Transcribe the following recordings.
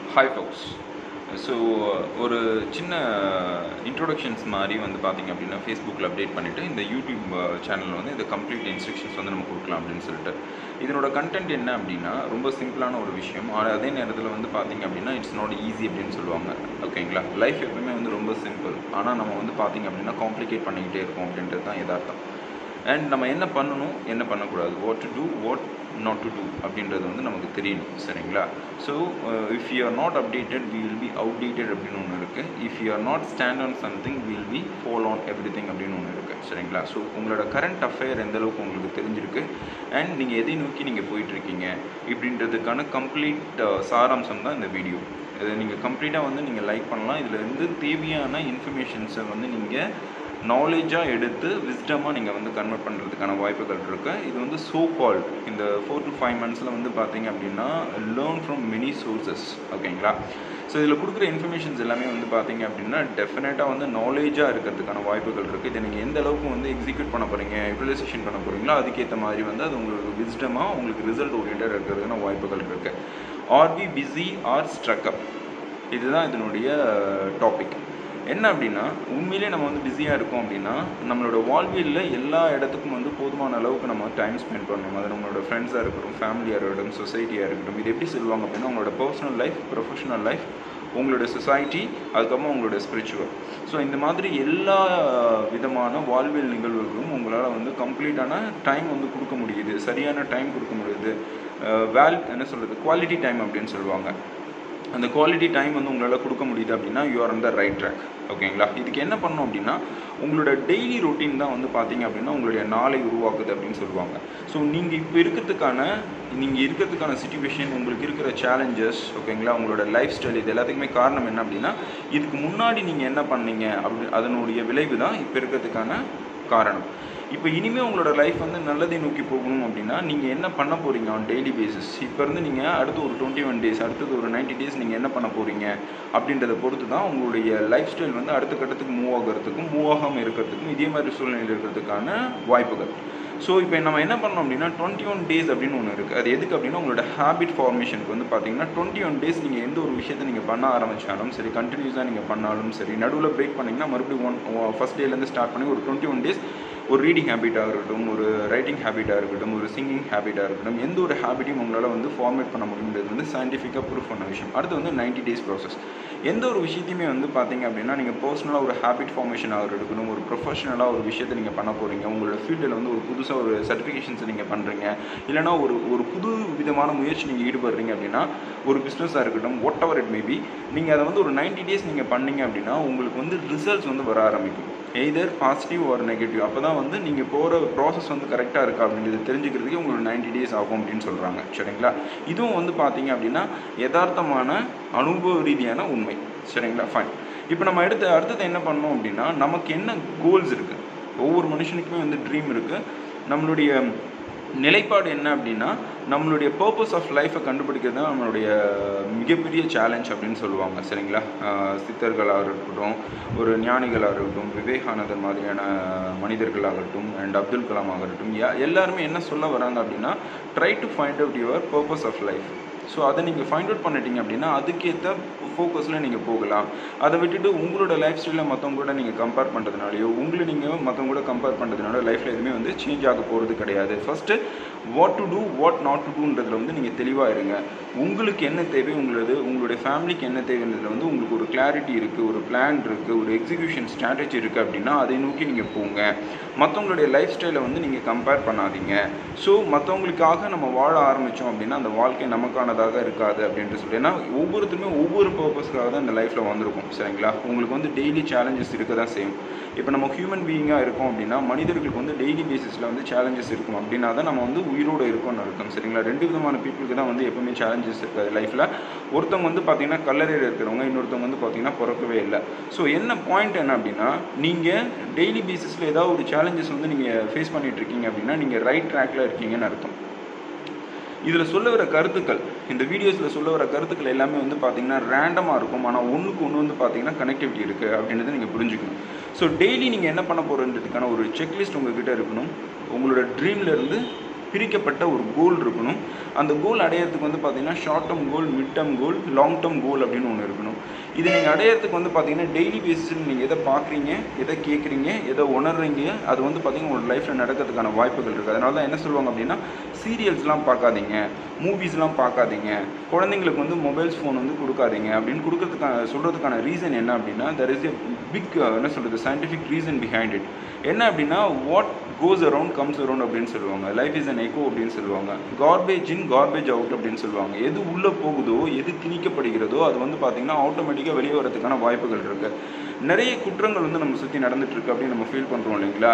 hi ஃபோக்ஸ் so ஒரு சின்ன introductions மாதிரி வந்து பார்த்தீங்க அப்படின்னா ஃபேஸ்புக்கில் அப்டேட் பண்ணிவிட்டு இந்த யூடியூப் சேனல் வந்து இந்த கம்ப்ளீட் இன்ஸ்ட்ரக்ஷன்ஸ் வந்து நம்ம கொடுக்கலாம் அப்படின்னு சொல்லிட்டு இதனோட கண்டென்ட் என்ன அப்படின்னா ரொம்ப சிம்பிளான ஒரு விஷயம் ஆனால் அதே நேரத்தில் வந்து பார்த்தீங்க அப்படின்னா இட்ஸ் நாட் ஈஸி அப்படின்னு சொல்லுவாங்க ஓகேங்களா லைஃப் எப்பவுமே வந்து ரொம்ப சிம்பிள் ஆனால் நம்ம வந்து பார்த்தீங்க அப்படின்னா காம்ப்ளிகேட் பண்ணிக்கிட்டே இருக்கோம் அப்படின்றது தான் யதார்த்தம் அண்ட் நம்ம என்ன பண்ணணும் என்ன பண்ணக்கூடாது what to do what not to do அப்படின்றது வந்து நமக்கு தெரியணும் சரிங்களா so if you are not updated we will be outdated அப்படின்னு ஒன்று இருக்குது if you are not stand on something will be follow on everything அப்படின்னு ஒன்று இருக்குது சரிங்களா ஸோ உங்களோட கரண்ட் அஃபேர் எந்த அளவுக்கு உங்களுக்கு தெரிஞ்சிருக்கு அண்ட் நீங்கள் எதை நோக்கி நீங்கள் போயிட்டுருக்கீங்க இப்படின்றதுக்கான கம்ப்ளீட் சாராம்சம் தான் இந்த வீடியோ இதை நீங்கள் கம்ப்ளீட்டாக வந்து நீங்கள் லைக் பண்ணலாம் இதில் இருந்து தேவையான இன்ஃபர்மேஷன்ஸை வந்து நீங்கள் நாலேஜாக எடுத்து விஸ்டமாக நீங்கள் வந்து கன்வெர்ட் பண்ணுறதுக்கான வாய்ப்புகள் இருக்குது இது வந்து சோ கால்ட் இந்த ஃபோர் டு ஃபைவ் மந்த்ஸில் வந்து பார்த்தீங்க அப்படின்னா லேர்ன் ஃப்ரம் மெனி சோர்சஸ் ஓகேங்களா ஸோ இதில் கொடுக்குற இன்ஃபர்மேஷன்ஸ் எல்லாமே வந்து பார்த்தீங்க அப்படின்னா டெஃபினட்டாக வந்து நாலேஜாக இருக்கிறதுக்கான வாய்ப்புகள் இருக்குது இதை நீங்கள் எந்த அளவுக்கு வந்து எக்ஸிக்யூட் பண்ண போகிறீங்க யூட்டிலைசேஷன் பண்ண போகிறீங்களோ அதுக்கேற்ற மாதிரி வந்து அது உங்களுக்கு விஸ்டமாக உங்களுக்கு ரிசல்ட் ஓரியன்டாக இருக்கிறதுக்கான வாய்ப்புகள் இருக்குது are we busy are struck up இதுதான் இதனுடைய டாபிக் என்ன அப்படின்னா உண்மையிலே நம்ம வந்து பிஸியாக இருக்கோம் அப்படின்னா நம்மளோட வாழ்வியலில் எல்லா இடத்துக்கும் வந்து போதுமான அளவுக்கு நம்ம டைம் ஸ்பெண்ட் பண்ணணும் அது நம்மளோட ஃப்ரெண்ட்ஸாக இருக்கட்டும் ஃபேமிலியாக இருக்கட்டும் சொசைட்டியாக இருக்கட்டும் இது எப்படி சொல்லுவாங்க அப்படின்னா உங்களோட பர்சனல் லைஃப் ப்ரொஃபஷனல் லைஃப் உங்களோட சொசைட்டி அதுக்கப்புறமா உங்களோட ஸ்பிரிச்சுவல் ஸோ இந்த மாதிரி எல்லா விதமான வாழ்வியல் நிகழ்வுகளும் உங்களால் வந்து கம்ப்ளீட்டான டைம் வந்து கொடுக்க முடியுது சரியான டைம் கொடுக்க முடியுது வேல் என்ன சொல்கிறது குவாலிட்டி டைம் அப்படின்னு சொல்லுவாங்க அந்த குவாலிட்டி டைம் வந்து உங்களால் கொடுக்க முடியுது அப்படின்னா யூ ஆர் அந்த ரைட் ட்ராக் ஓகேங்களா இதுக்கு என்ன பண்ணணும் அப்படின்னா உங்களோட டெய்லி ரொட்டீன் தான் வந்து பார்த்தீங்க அப்படின்னா உங்களுடைய நாளை உருவாக்குது அப்படின்னு சொல்லுவாங்க ஸோ நீங்கள் இப்போ இருக்கிறதுக்கான நீங்கள் இருக்கிறதுக்கான சுச்சுவேஷன் உங்களுக்கு இருக்கிற சேலஞ்சஸ் ஓகேங்களா உங்களோட லைஃப் ஸ்டைல் இது எல்லாத்துக்குமே காரணம் என்ன அப்படின்னா இதுக்கு முன்னாடி நீங்கள் என்ன பண்ணீங்க அப்படி அதனுடைய விளைவு தான் இப்போ இருக்கிறதுக்கான காரணம் இப்போ இனிமேல் உங்களோட லைஃப் வந்து நல்லதை நோக்கி போகணும் அப்படின்னா நீங்கள் என்ன பண்ண போகிறீங்க ஆன் டெய்லி பேசிஸ் இப்போ இருந்து நீங்கள் அடுத்து ஒரு டுவெண்ட்டி ஒன் டேஸ் அடுத்தது ஒரு நைன்ட்டி டேஸ் நீங்கள் என்ன பண்ண போகிறீங்க அப்படின்றத பொறுத்து தான் உங்களுடைய லைஃப் ஸ்டைல் வந்து அடுத்த கட்டத்துக்கு மூவ் ஆகிறதுக்கும் மூவ் ஆகாமல் இருக்கிறதுக்கும் இதே மாதிரி சூழ்நிலையில் இருக்கிறதுக்கான வாய்ப்புகள் ஸோ இப்போ நம்ம என்ன பண்ணோம் அப்படின்னா டுவெண்ட்டி ஒன் டேஸ் அப்படின்னு ஒன்று இருக்குது அது எதுக்கு அப்படின்னா உங்களோட ஹேபிட் ஃபார்மேஷனுக்கு வந்து பார்த்தீங்கன்னா டுவெண்ட்டி ஒன் டேஸ் நீங்கள் எந்த ஒரு விஷயத்தை நீங்கள் பண்ண ஆரம்பித்தாலும் சரி கண்டினியூஸாக நீங்கள் பண்ணாலும் சரி நடுவில் பிரேக் பண்ணிங்கன்னா மறுபடியும் ஒன் ஃபஸ்ட் டேலேருந்து ஸ்டார்ட் பண்ணி ஒரு டுவெண்ட்டி ஒன் டேஸ் ஒரு ரீடிங் ஹேபிட்டாக இருக்கட்டும் ஒரு ரைட்டிங் ஹேபிட்டாக இருக்கட்டும் ஒரு சிங்கிங் ஹேபிட்டாக இருக்கட்டும் எந்த ஒரு ஹேபிட்டையும் உங்களால் வந்து ஃபார்மேட் பண்ண முடியுன்றது வந்து சயின்டிஃபிக்காக ப்ரூஃப் பண்ண விஷயம் அடுத்து வந்து நைன்ட்டி டேஸ் ப்ராசஸ் எந்த ஒரு விஷயத்தையுமே வந்து பார்த்தீங்க அப்படின்னா நீங்கள் பர்சனலாக ஒரு ஹேபிட் ஃபார்மேஷன் ஆகிற இருக்கணும் ஒரு ப்ரொஃபஷனலாக ஒரு விஷயத்தை நீங்கள் பண்ண போகிறீங்க உங்களோட ஃபீல்டில் வந்து ஒரு புதுசாக ஒரு சர்டிஃபிகேஷன்ஸை நீங்கள் பண்ணுறீங்க இல்லைனா ஒரு ஒரு புது விதமான முயற்சி நீங்கள் ஈடுபடுறீங்க அப்படின்னா ஒரு பிஸ்னஸாக இருக்கட்டும் ஒட் எவர் இட் மேபி நீங்கள் அதை வந்து ஒரு நைன்ட்டி டேஸ் நீங்கள் பண்ணீங்க அப்படின்னா உங்களுக்கு வந்து ரிசல்ட்ஸ் வந்து வர ஆரம்பிக்கும் எய்தர் பாசிட்டிவ் ஒரு நெகட்டிவ் அப்போ தான் வந்து நீங்கள் போகிற ப்ராசஸ் வந்து கரெக்டாக இருக்கா அப்படின்றது தெரிஞ்சுக்கிறதுக்கு உங்களுக்கு நைன்ட்டி டேஸ் ஆகும் அப்படின்னு சொல்கிறாங்க சரிங்களா இதுவும் வந்து பார்த்தீங்க அப்படின்னா யதார்த்தமான அனுபவ ரீதியான உண்மை சரிங்களா ஃபைன் இப்போ நம்ம எடுத்து அடுத்தது என்ன பண்ணோம் அப்படின்னா நமக்கு என்ன கோல்ஸ் இருக்குது ஒவ்வொரு மனுஷனுக்குமே வந்து ட்ரீம் இருக்குது நம்மளுடைய நிலைப்பாடு என்ன அப்படின்னா நம்மளுடைய பர்பஸ் ஆஃப் லைஃப்பை கண்டுபிடிக்கிறது தான் நம்மளுடைய மிகப்பெரிய சேலஞ்ச் அப்படின்னு சொல்லுவாங்க சரிங்களா சித்தர்களாக இருக்கட்டும் ஒரு ஞானிகளாக இருக்கட்டும் விவேகானந்தர் மாதிரியான மனிதர்களாகட்டும் அண்ட் அப்துல் கலாம் ஆகட்டும் எல்லாருமே என்ன சொல்ல வராங்க அப்படின்னா try to find out your purpose of life so அதை நீங்கள் ஃபைண்ட் அவுட் பண்ணிட்டீங்க அப்படின்னா அதுக்கேற்ற ஃபோக்கஸில் நீங்கள் போகலாம் அதை விட்டுட்டு உங்களோட லைஃப் ஸ்டைலில் மற்றவங்க கூட நீங்கள் கம்பேர் பண்ணுறதுனாலையோ உங்களை நீங்கள் மற்றவங்க கூட கம்பேர் பண்ணுறதுனால லைஃப்பில் எதுவுமே வந்து சேஞ்ச் ஆக போகிறது கிடையாது first what to do what not to டூன்றதில் வந்து நீங்கள் தெளிவாக இருங்க உங்களுக்கு என்ன தேவை உங்களது உங்களுடைய ஃபேமிலிக்கு என்ன தேவைன்றதுல வந்து உங்களுக்கு ஒரு கிளாரிட்டி இருக்குது ஒரு பிளான் இருக்குது ஒரு எக்ஸிக்யூஷன் ஸ்ட்ராட்டஜி இருக்குது அப்படின்னா அதை நோக்கி நீங்கள் போங்க மற்றவங்களுடைய லைஃப் ஸ்டைலை வந்து நீங்கள் கம்பேர் பண்ணாதீங்க ஸோ மற்றவங்களுக்காக நம்ம வாழ ஆரம்பித்தோம் அப்படின்னா அந்த வாழ்க்கை நமக்கானதாக இருக்காது அப்படின்ட்டு சொல்லி ஏன்னா ஒவ்வொருத்தருமே ஒவ்வொரு பர்பஸ்க்காக தான் இந்த லைஃப்பில் வந்திருக்கும் சரிங்களா உங்களுக்கு வந்து டெய்லி சேலஞ்சஸ் இருக்க தான் செய்யும் இப்போ நம்ம ஹியூமன் பீயிங்காக இருக்கோம் அப்படின்னா மனிதர்களுக்கு வந்து டெய்லி பேசிஸில் வந்து சேலஞ்சஸ் இருக்கும் அப்படின்னா தான் நம்ம வந்து உயிரோடு இருக்கோம்னு அர்த்தம் சரிங்களா ரெண்டு விதமான பீப்புளுக்கு தான் வந்து எப்பவுமே சேலஞ்சஸ் இருக்காது லைஃப்பில் ஒருத்தவங்க வந்து பார்த்தீங்கன்னா கல்லறையில் இருக்கிறவங்க இன்னொருத்தவங்க வந்து பார்த்தீங்கன்னா பிறக்கவே இல்லை ஸோ என்ன பாயிண்ட் என்ன அப்படின்னா நீங்கள் டெய்லி பேசிஸில் ஏதாவது ஒரு சேலஞ்சஸ் வந்து நீங்கள் ஃபேஸ் பண்ணிட்டு இருக்கீங்க அப்படின்னா நீங்கள் ரைட் ட்ராக்ல இருக்கீங்கன்னு அர்த்தம் இதில் சொல்ல வர கருத்துக்கள் இந்த வீடியோஸில் சொல்ல வர கருத்துக்கள் எல்லாமே வந்து பார்த்தீங்கன்னா ரேண்டமாக இருக்கும் ஆனால் ஒன்றுக்கு ஒன்று வந்து பார்த்தீங்கன்னா கனெக்டிவிட்டி இருக்குது அப்படின்றத நீங்கள் புரிஞ்சுக்கணும் ஸோ டெய்லி நீங்கள் என்ன பண்ண போகிறதுக்கான ஒரு செக்லிஸ்ட் உங்ககிட்ட இருக்கணும் உங்களோட ட்ரீம்லேருந்து பிரிக்கப்பட்ட ஒரு கோல் இருக்கணும் அந்த கோல் அடையிறதுக்கு வந்து பார்த்தீங்கன்னா short term goal mid term goal long term goal அப்படின்னு ஒன்று இருக்கணும் இது நீங்கள் அடையிறதுக்கு வந்து பார்த்தீங்கன்னா டெய்லி பேசிஸில் நீங்கள் எதை பார்க்குறீங்க எதை கேட்குறீங்க எதை உணர்றீங்க அது வந்து பார்த்தீங்கன்னா உங்களோட லைஃப்பில் நடக்கிறதுக்கான வாய்ப்புகள் இருக்குது அதனால தான் என்ன சொல்லுவாங்க அப்படின்னா சீரியல்ஸ்லாம் பார்க்காதீங்க மூவிஸ்லாம் பார்க்காதீங்க குழந்தைங்களுக்கு வந்து மொபைல்ஸ் ஃபோன் வந்து கொடுக்காதீங்க அப்படின்னு கொடுக்கறதுக்கான சொல்கிறதுக்கான ரீசன் என்ன அப்படின்னா தெர் இஸ் எ பிக் என்ன சொல்கிறது சயின்டிஃபிக் ரீசன் பிஹைண்ட் இட் என்ன அப்படின்னா what goes around comes around அப்படின்னு சொல்லுவாங்க லைஃப் இஸ் அன் எக்கோ அப்படின்னு சொல்லுவாங்க கார்பேஜ் இன் கார்பேஜ் அவுட் அப்படின்னு சொல்லுவாங்க எது உள்ளே போகுதோ எது திணிக்கப்படுகிறதோ அது வந்து பார்த்தீங்கன்னா ஆட்டோமேட்டிக்காக வெளியே வரதுக்கான வாய்ப்புகள் இருக்குது நிறைய குற்றங்கள் வந்து நம்ம சுற்றி நடந்துட்டு இருக்கு அப்படின்னு நம்ம ஃபீல் பண்ணுறோம் இல்லைங்களா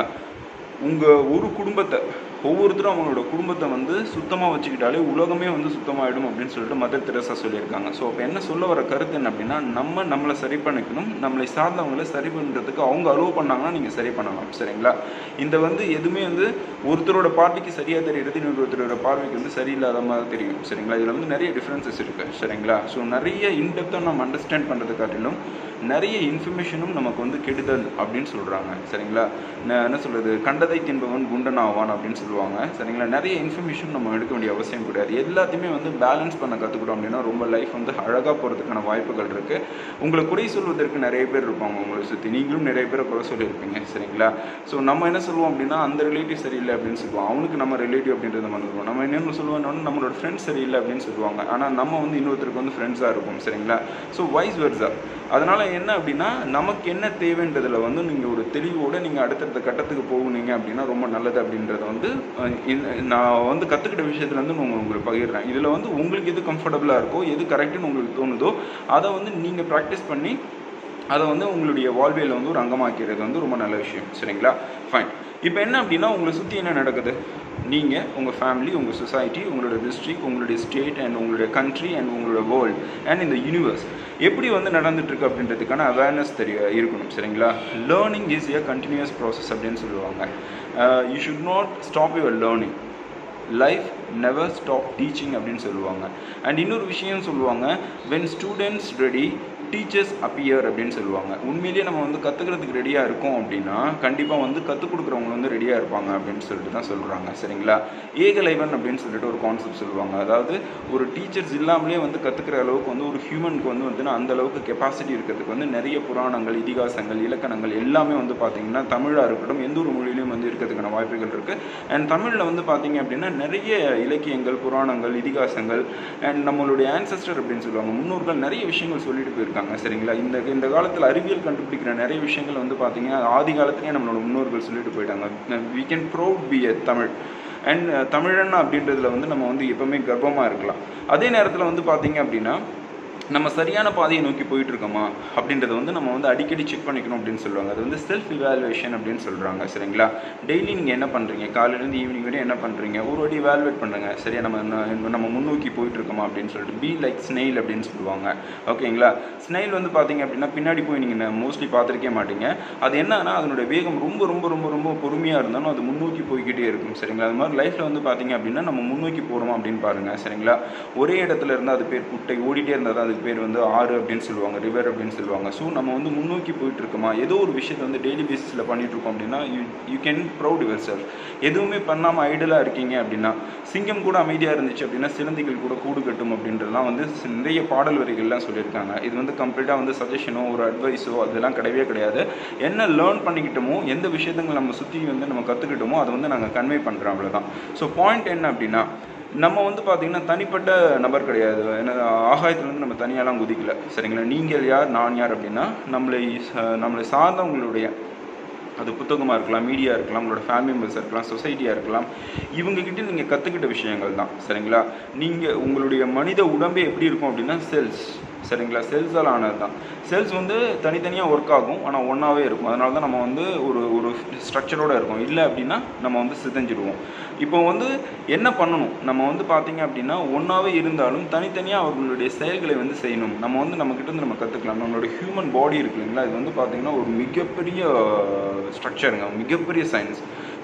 உங்கள் ஒரு குடும்பத்தை ஒவ்வொருத்தரும் அவங்களோட குடும்பத்தை வந்து சுத்தமாக வச்சுக்கிட்டாலே உலகமே வந்து சுத்தமாயிடும் அப்படின்னு சொல்லிட்டு மதர் தெரசா சொல்லியிருக்காங்க ஸோ அப்போ என்ன சொல்ல வர கருத்து என்ன அப்படின்னா நம்ம நம்மளை சரி பண்ணிக்கணும் நம்மளை சார்ந்தவங்களை சரி பண்ணுறதுக்கு அவங்க அலோவ் பண்ணாங்கன்னா நீங்கள் சரி பண்ணலாம் சரிங்களா இந்த வந்து எதுவுமே வந்து ஒருத்தரோட பார்வைக்கு சரியாக தெரியுறது இன்னொருத்தரோட பார்வைக்கு வந்து சரியில்லாத மாதிரி தெரியும் சரிங்களா இதில் வந்து நிறைய டிஃப்ரென்சஸ் இருக்குது சரிங்களா ஸோ நிறைய இன்டெப்த்தாக நம்ம அண்டர்ஸ்டாண்ட் பண்ணுறது காட்டிலும் நிறைய இன்ஃபர்மேஷனும் நமக்கு வந்து கெடுதல் அப்படின்னு சொல்கிறாங்க சரிங்களா ந- என்ன சொல்கிறது கண்டதை தின்பவன் குண்டன் ஆவான் அப்படின்னு சொல்லுவாங்க சரிங்களா நிறைய இன்ஃபர்மேஷன் நம்ம எடுக்க வேண்டிய அவசியம் கிடையாது எல்லாத்தையுமே வந்து பேலன்ஸ் பண்ண கற்றுக்கிட்டோம் அப்படின்னா ரொம்ப லைஃப் வந்து அழகாக போகிறதுக்கான வாய்ப்புகள் இருக்குது உங்களை குறை சொல்வதற்கு நிறைய பேர் இருப்பாங்க உங்களை சுற்றி நீங்களும் நிறைய பேரை குறை சொல்லியிருப்பீங்க சரிங்களா ஸோ நம்ம என்ன சொல்லுவோம் அப்படின்னா அந்த ரிலேட்டிவ் சரியில்லை அப்படின்னு சொல்லுவோம் அவனுக்கு நம்ம ரிலேட்டிவ் அப்படின்றத மறந்துடுவோம் நம்ம என்னென்னு சொல்லுவோம் நம்மளோட ஃப்ரெண்ட்ஸ் சரியில்லை அப்படின்னு சொல்லுவாங்க ஆனால் நம்ம வந்து இன்னொருத்தருக்கு வந்து ஃப்ரெண்ட்ஸாக இருப்போம் சரிங்களா ஸோ வைஸ் வெர்ஸா அதனால் என்ன அப்படின்னா நமக்கு என்ன தேவைன்றதுல வந்து நீங்கள் ஒரு தெளிவோடு நீங்கள் அடுத்தடுத்த கட்டத்துக்கு போகுனீங்க அப்படின்னா ரொம்ப நல்லது அப்படின்றத வந்து அஹ், இந்த- நான் வந்து கற்றுக்கிட்ட விஷயத்துல வந்து நான் உங்களுக்கு பகிர்றேன் இதில் வந்து உங்களுக்கு எது கம்ஃபர்டபுளாக இருக்கோ எது கரெக்டுன்னு உங்களுக்கு தோணுதோ அதை வந்து நீங்கள் ப்ராக்டிஸ் பண்ணி அதை வந்து உங்களுடைய வாழ்வியலில் வந்து ஒரு அங்கமாக்கிறது வந்து ரொம்ப நல்ல விஷயம் சரிங்களா ஃபைன் இப்போ என்ன அப்படின்னா உங்களை சுற்றி என்ன நடக்குது நீங்கள் உங்கள் ஃபேமிலி உங்கள் சொசைட்டி உங்களோட டிஸ்ட்ரிக்ட் உங்களுடைய ஸ்டேட் அண்ட் உங்களுடைய கண்ட்ரி அண்ட் உங்களோட வேர்ல்டு அண்ட் இந்த யூனிவர்ஸ் எப்படி வந்து நடந்துட்டு இருக்கு அப்படின்றதுக்கான அவேர்னஸ் தெரிய இருக்கணும் சரிங்களா learning is a continuous process அப்படின்னு சொல்லுவாங்க you should not stop your learning life never stop teaching அப்படின்னு சொல்லுவாங்க அண்ட் இன்னொரு விஷயம் சொல்லுவாங்க when students ready teachers appear அப்படின்னு சொல்லுவாங்க உண்மையிலேயே நம்ம வந்து கற்றுக்கிறதுக்கு ரெடியாக இருக்கோம் அப்படின்னா கண்டிப்பாக வந்து கற்றுக் கொடுக்குறவங்க வந்து ரெடியாக இருப்பாங்க அப்படின்னு சொல்லிட்டு தான் சொல்கிறாங்க சரிங்களா ஏகலைவன் அப்படின்னு சொல்லிட்டு ஒரு கான்செப்ட் சொல்லுவாங்க அதாவது ஒரு டீச்சர்ஸ் இல்லாமலே வந்து கற்றுக்கிற அளவுக்கு வந்து ஒரு ஹியூமனுக்கு வந்து வந்து அந்த அளவுக்கு கெப்பாசிட்டி இருக்கிறதுக்கு வந்து நிறைய புராணங்கள் இதிகாசங்கள் இலக்கணங்கள் எல்லாமே வந்து பார்த்தீங்கன்னா தமிழாக இருக்கட்டும் எந்த ஒரு மொழியிலையும் வந்து இருக்கிறதுக்கான வாய்ப்புகள் இருக்குது அண்ட் தமிழில் வந்து பார்த்தீங்க அப்படின்னா நிறைய இலக்கியங்கள் புராணங்கள் இதிகாசங்கள் அண்ட் நம்மளுடைய ஆன்சஸ்டர் அப்படின்னு சொல்லுவாங்க முன்னோர்கள் நிறைய விஷயங்கள் சொல்லிட்டு போயிருக்காங்க சரிங்களா இந்த இந்த காலத்தில் அறிவியல் கண்டுபிடிக்கிற நிறைய விஷயங்கள் வந்து பார்த்தீங்கன்னா ஆதி காலத்திலேயே நம்மளோட முன்னோர்கள் சொல்லிட்டு போயிட்டாங்க we can proud be a Tamil and Tamilan அப்படின்றதுல வந்து நம்ம வந்து எப்பவுமே கர்வமாக இருக்கலாம் அதே நேரத்தில் வந்து பார்த்தீங்க அப்படின்னா நம்ம சரியான பாதையை நோக்கி போயிட்டு இருக்கோமா அப்படின்றத வந்து நம்ம வந்து அடிக்கடி செக் பண்ணிக்கணும் அப்படின்னு சொல்லுவாங்க அது வந்து செல்ஃப் இவாலுவேஷன் அப்படின்னு சொல்கிறாங்க சரிங்களா டெய்லி நீங்கள் என்ன பண்ணுறீங்க காலையிலேருந்து ஈவினிங் வரையும் என்ன பண்ணுறீங்க ஒரு வாட்டி இவாலுவேட் பண்ணுங்க சரியா நம்ம என்ன- நம்ம முன்னோக்கி போயிட்டு இருக்கோமா அப்படின்னு சொல்லிட்டு பி லைக் ஸ்னெயில் அப்படின்னு சொல்லுவாங்க ஓகேங்களா ஸ்னெயில் வந்து பார்த்தீங்க அப்படின்னா பின்னாடி போய் நீங்கள் மோஸ்ட்லி பார்த்துருக்கே மாட்டீங்க அது என்னன்னா அதனுடைய வேகம் ரொம்ப ரொம்ப ரொம்ப ரொம்ப பொறுமையாக இருந்தாலும் அது முன்னோக்கி போய்கிட்டே இருக்கும் சரிங்களா அது மாதிரி லைஃப்பில் வந்து பார்த்தீங்க அப்படின்னா நம்ம முன்னோக்கி போகிறோமா அப்படின்னு பாருங்கள் சரிங்களா ஒரே இடத்துல இருந்தால் அது பேர் குட்டை ஓடிட்டே இருந்தால் தான் அதுக்கு பேர் வந்து ஆறு அப்படின்னு சொல்லுவாங்க ரிவர் அப்படின்னு சொல்லுவாங்க ஸோ நம்ம வந்து முன்னோக்கி போயிட்டு இருக்கோமா ஏதோ ஒரு விஷயத்தை வந்து டெய்லி பேசிஸில் பண்ணிட்டு இருக்கோம் அப்படின்னா you you can proud yourself எதுவுமே பண்ணாமல் ஐடலாக இருக்கீங்க அப்படின்னா சிங்கம் கூட அமைதியாக இருந்துச்சு அப்படின்னா சிலந்திகள் கூட கூடு கட்டும் அப்படின்றதுலாம் வந்து நிறைய பாடல் வரிகள்லாம் சொல்லியிருக்காங்க இது வந்து கம்ப்ளீட்டாக வந்து சஜஷனோ ஒரு அட்வைஸோ அதெல்லாம் கிடையவே கிடையாது என்ன லேர்ன் பண்ணிக்கிட்டோமோ எந்த விஷயத்துங்கள் நம்ம சுற்றி வந்து நம்ம கற்றுக்கிட்டோமோ அதை வந்து நாங்கள் கன்வே பண்ணுறோம் அவ்வளோதான் ஸோ பாயிண்ட் என்ன அப்படின்னா நம்ம வந்து பார்த்தீங்கன்னா தனிப்பட்ட நபர் கிடையாது ஏன்னா ஆகாயத்துலேருந்து நம்ம தனியாலாம் குதிக்கல சரிங்களா நீங்கள் யார் நான் யார் அப்படின்னா நம்மளை ச- நம்மளை சார்ந்தவங்களுடைய அது புத்தகமாக இருக்கலாம் மீடியா இருக்கலாம் உங்களோட ஃபேமிலி மெம்பர்ஸ் இருக்கலாம் சொசைட்டியாக இருக்கலாம் இவங்ககிட்ட நீங்கள் கற்றுக்கிட்ட விஷயங்கள் தான் சரிங்களா நீங்கள் உங்களுடைய மனித உடம்பே எப்படி இருக்கும் அப்படின்னா செல்ஸ் சரிங்களா செல்ஸால் ஆனது தான் செல்ஸ் வந்து தனித்தனியாக ஒர்க் ஆகும் ஆனால் ஒன்றாவே இருக்கும் அதனால தான் நம்ம வந்து ஒரு ஒரு ஸ்ட்ரக்சரோடு இருக்கோம் இல்லை அப்படின்னா நம்ம வந்து சிதைஞ்சிடுவோம் இப்போ வந்து என்ன பண்ணணும் நம்ம வந்து பார்த்தீங்க அப்படின்னா ஒன்றாவே இருந்தாலும் தனித்தனியாக அவர்களுடைய செயல்களை வந்து செய்யணும் நம்ம வந்து நம்மக்கிட்ட இருந்து நம்ம கற்றுக்கலாம் நம்மளோட ஹியூமன் பாடி இருக்கு இல்லைங்களா இது வந்து பார்த்தீங்கன்னா ஒரு மிகப்பெரிய ஸ்ட்ரக்சருங்க மிகப்பெரிய சயின்ஸ்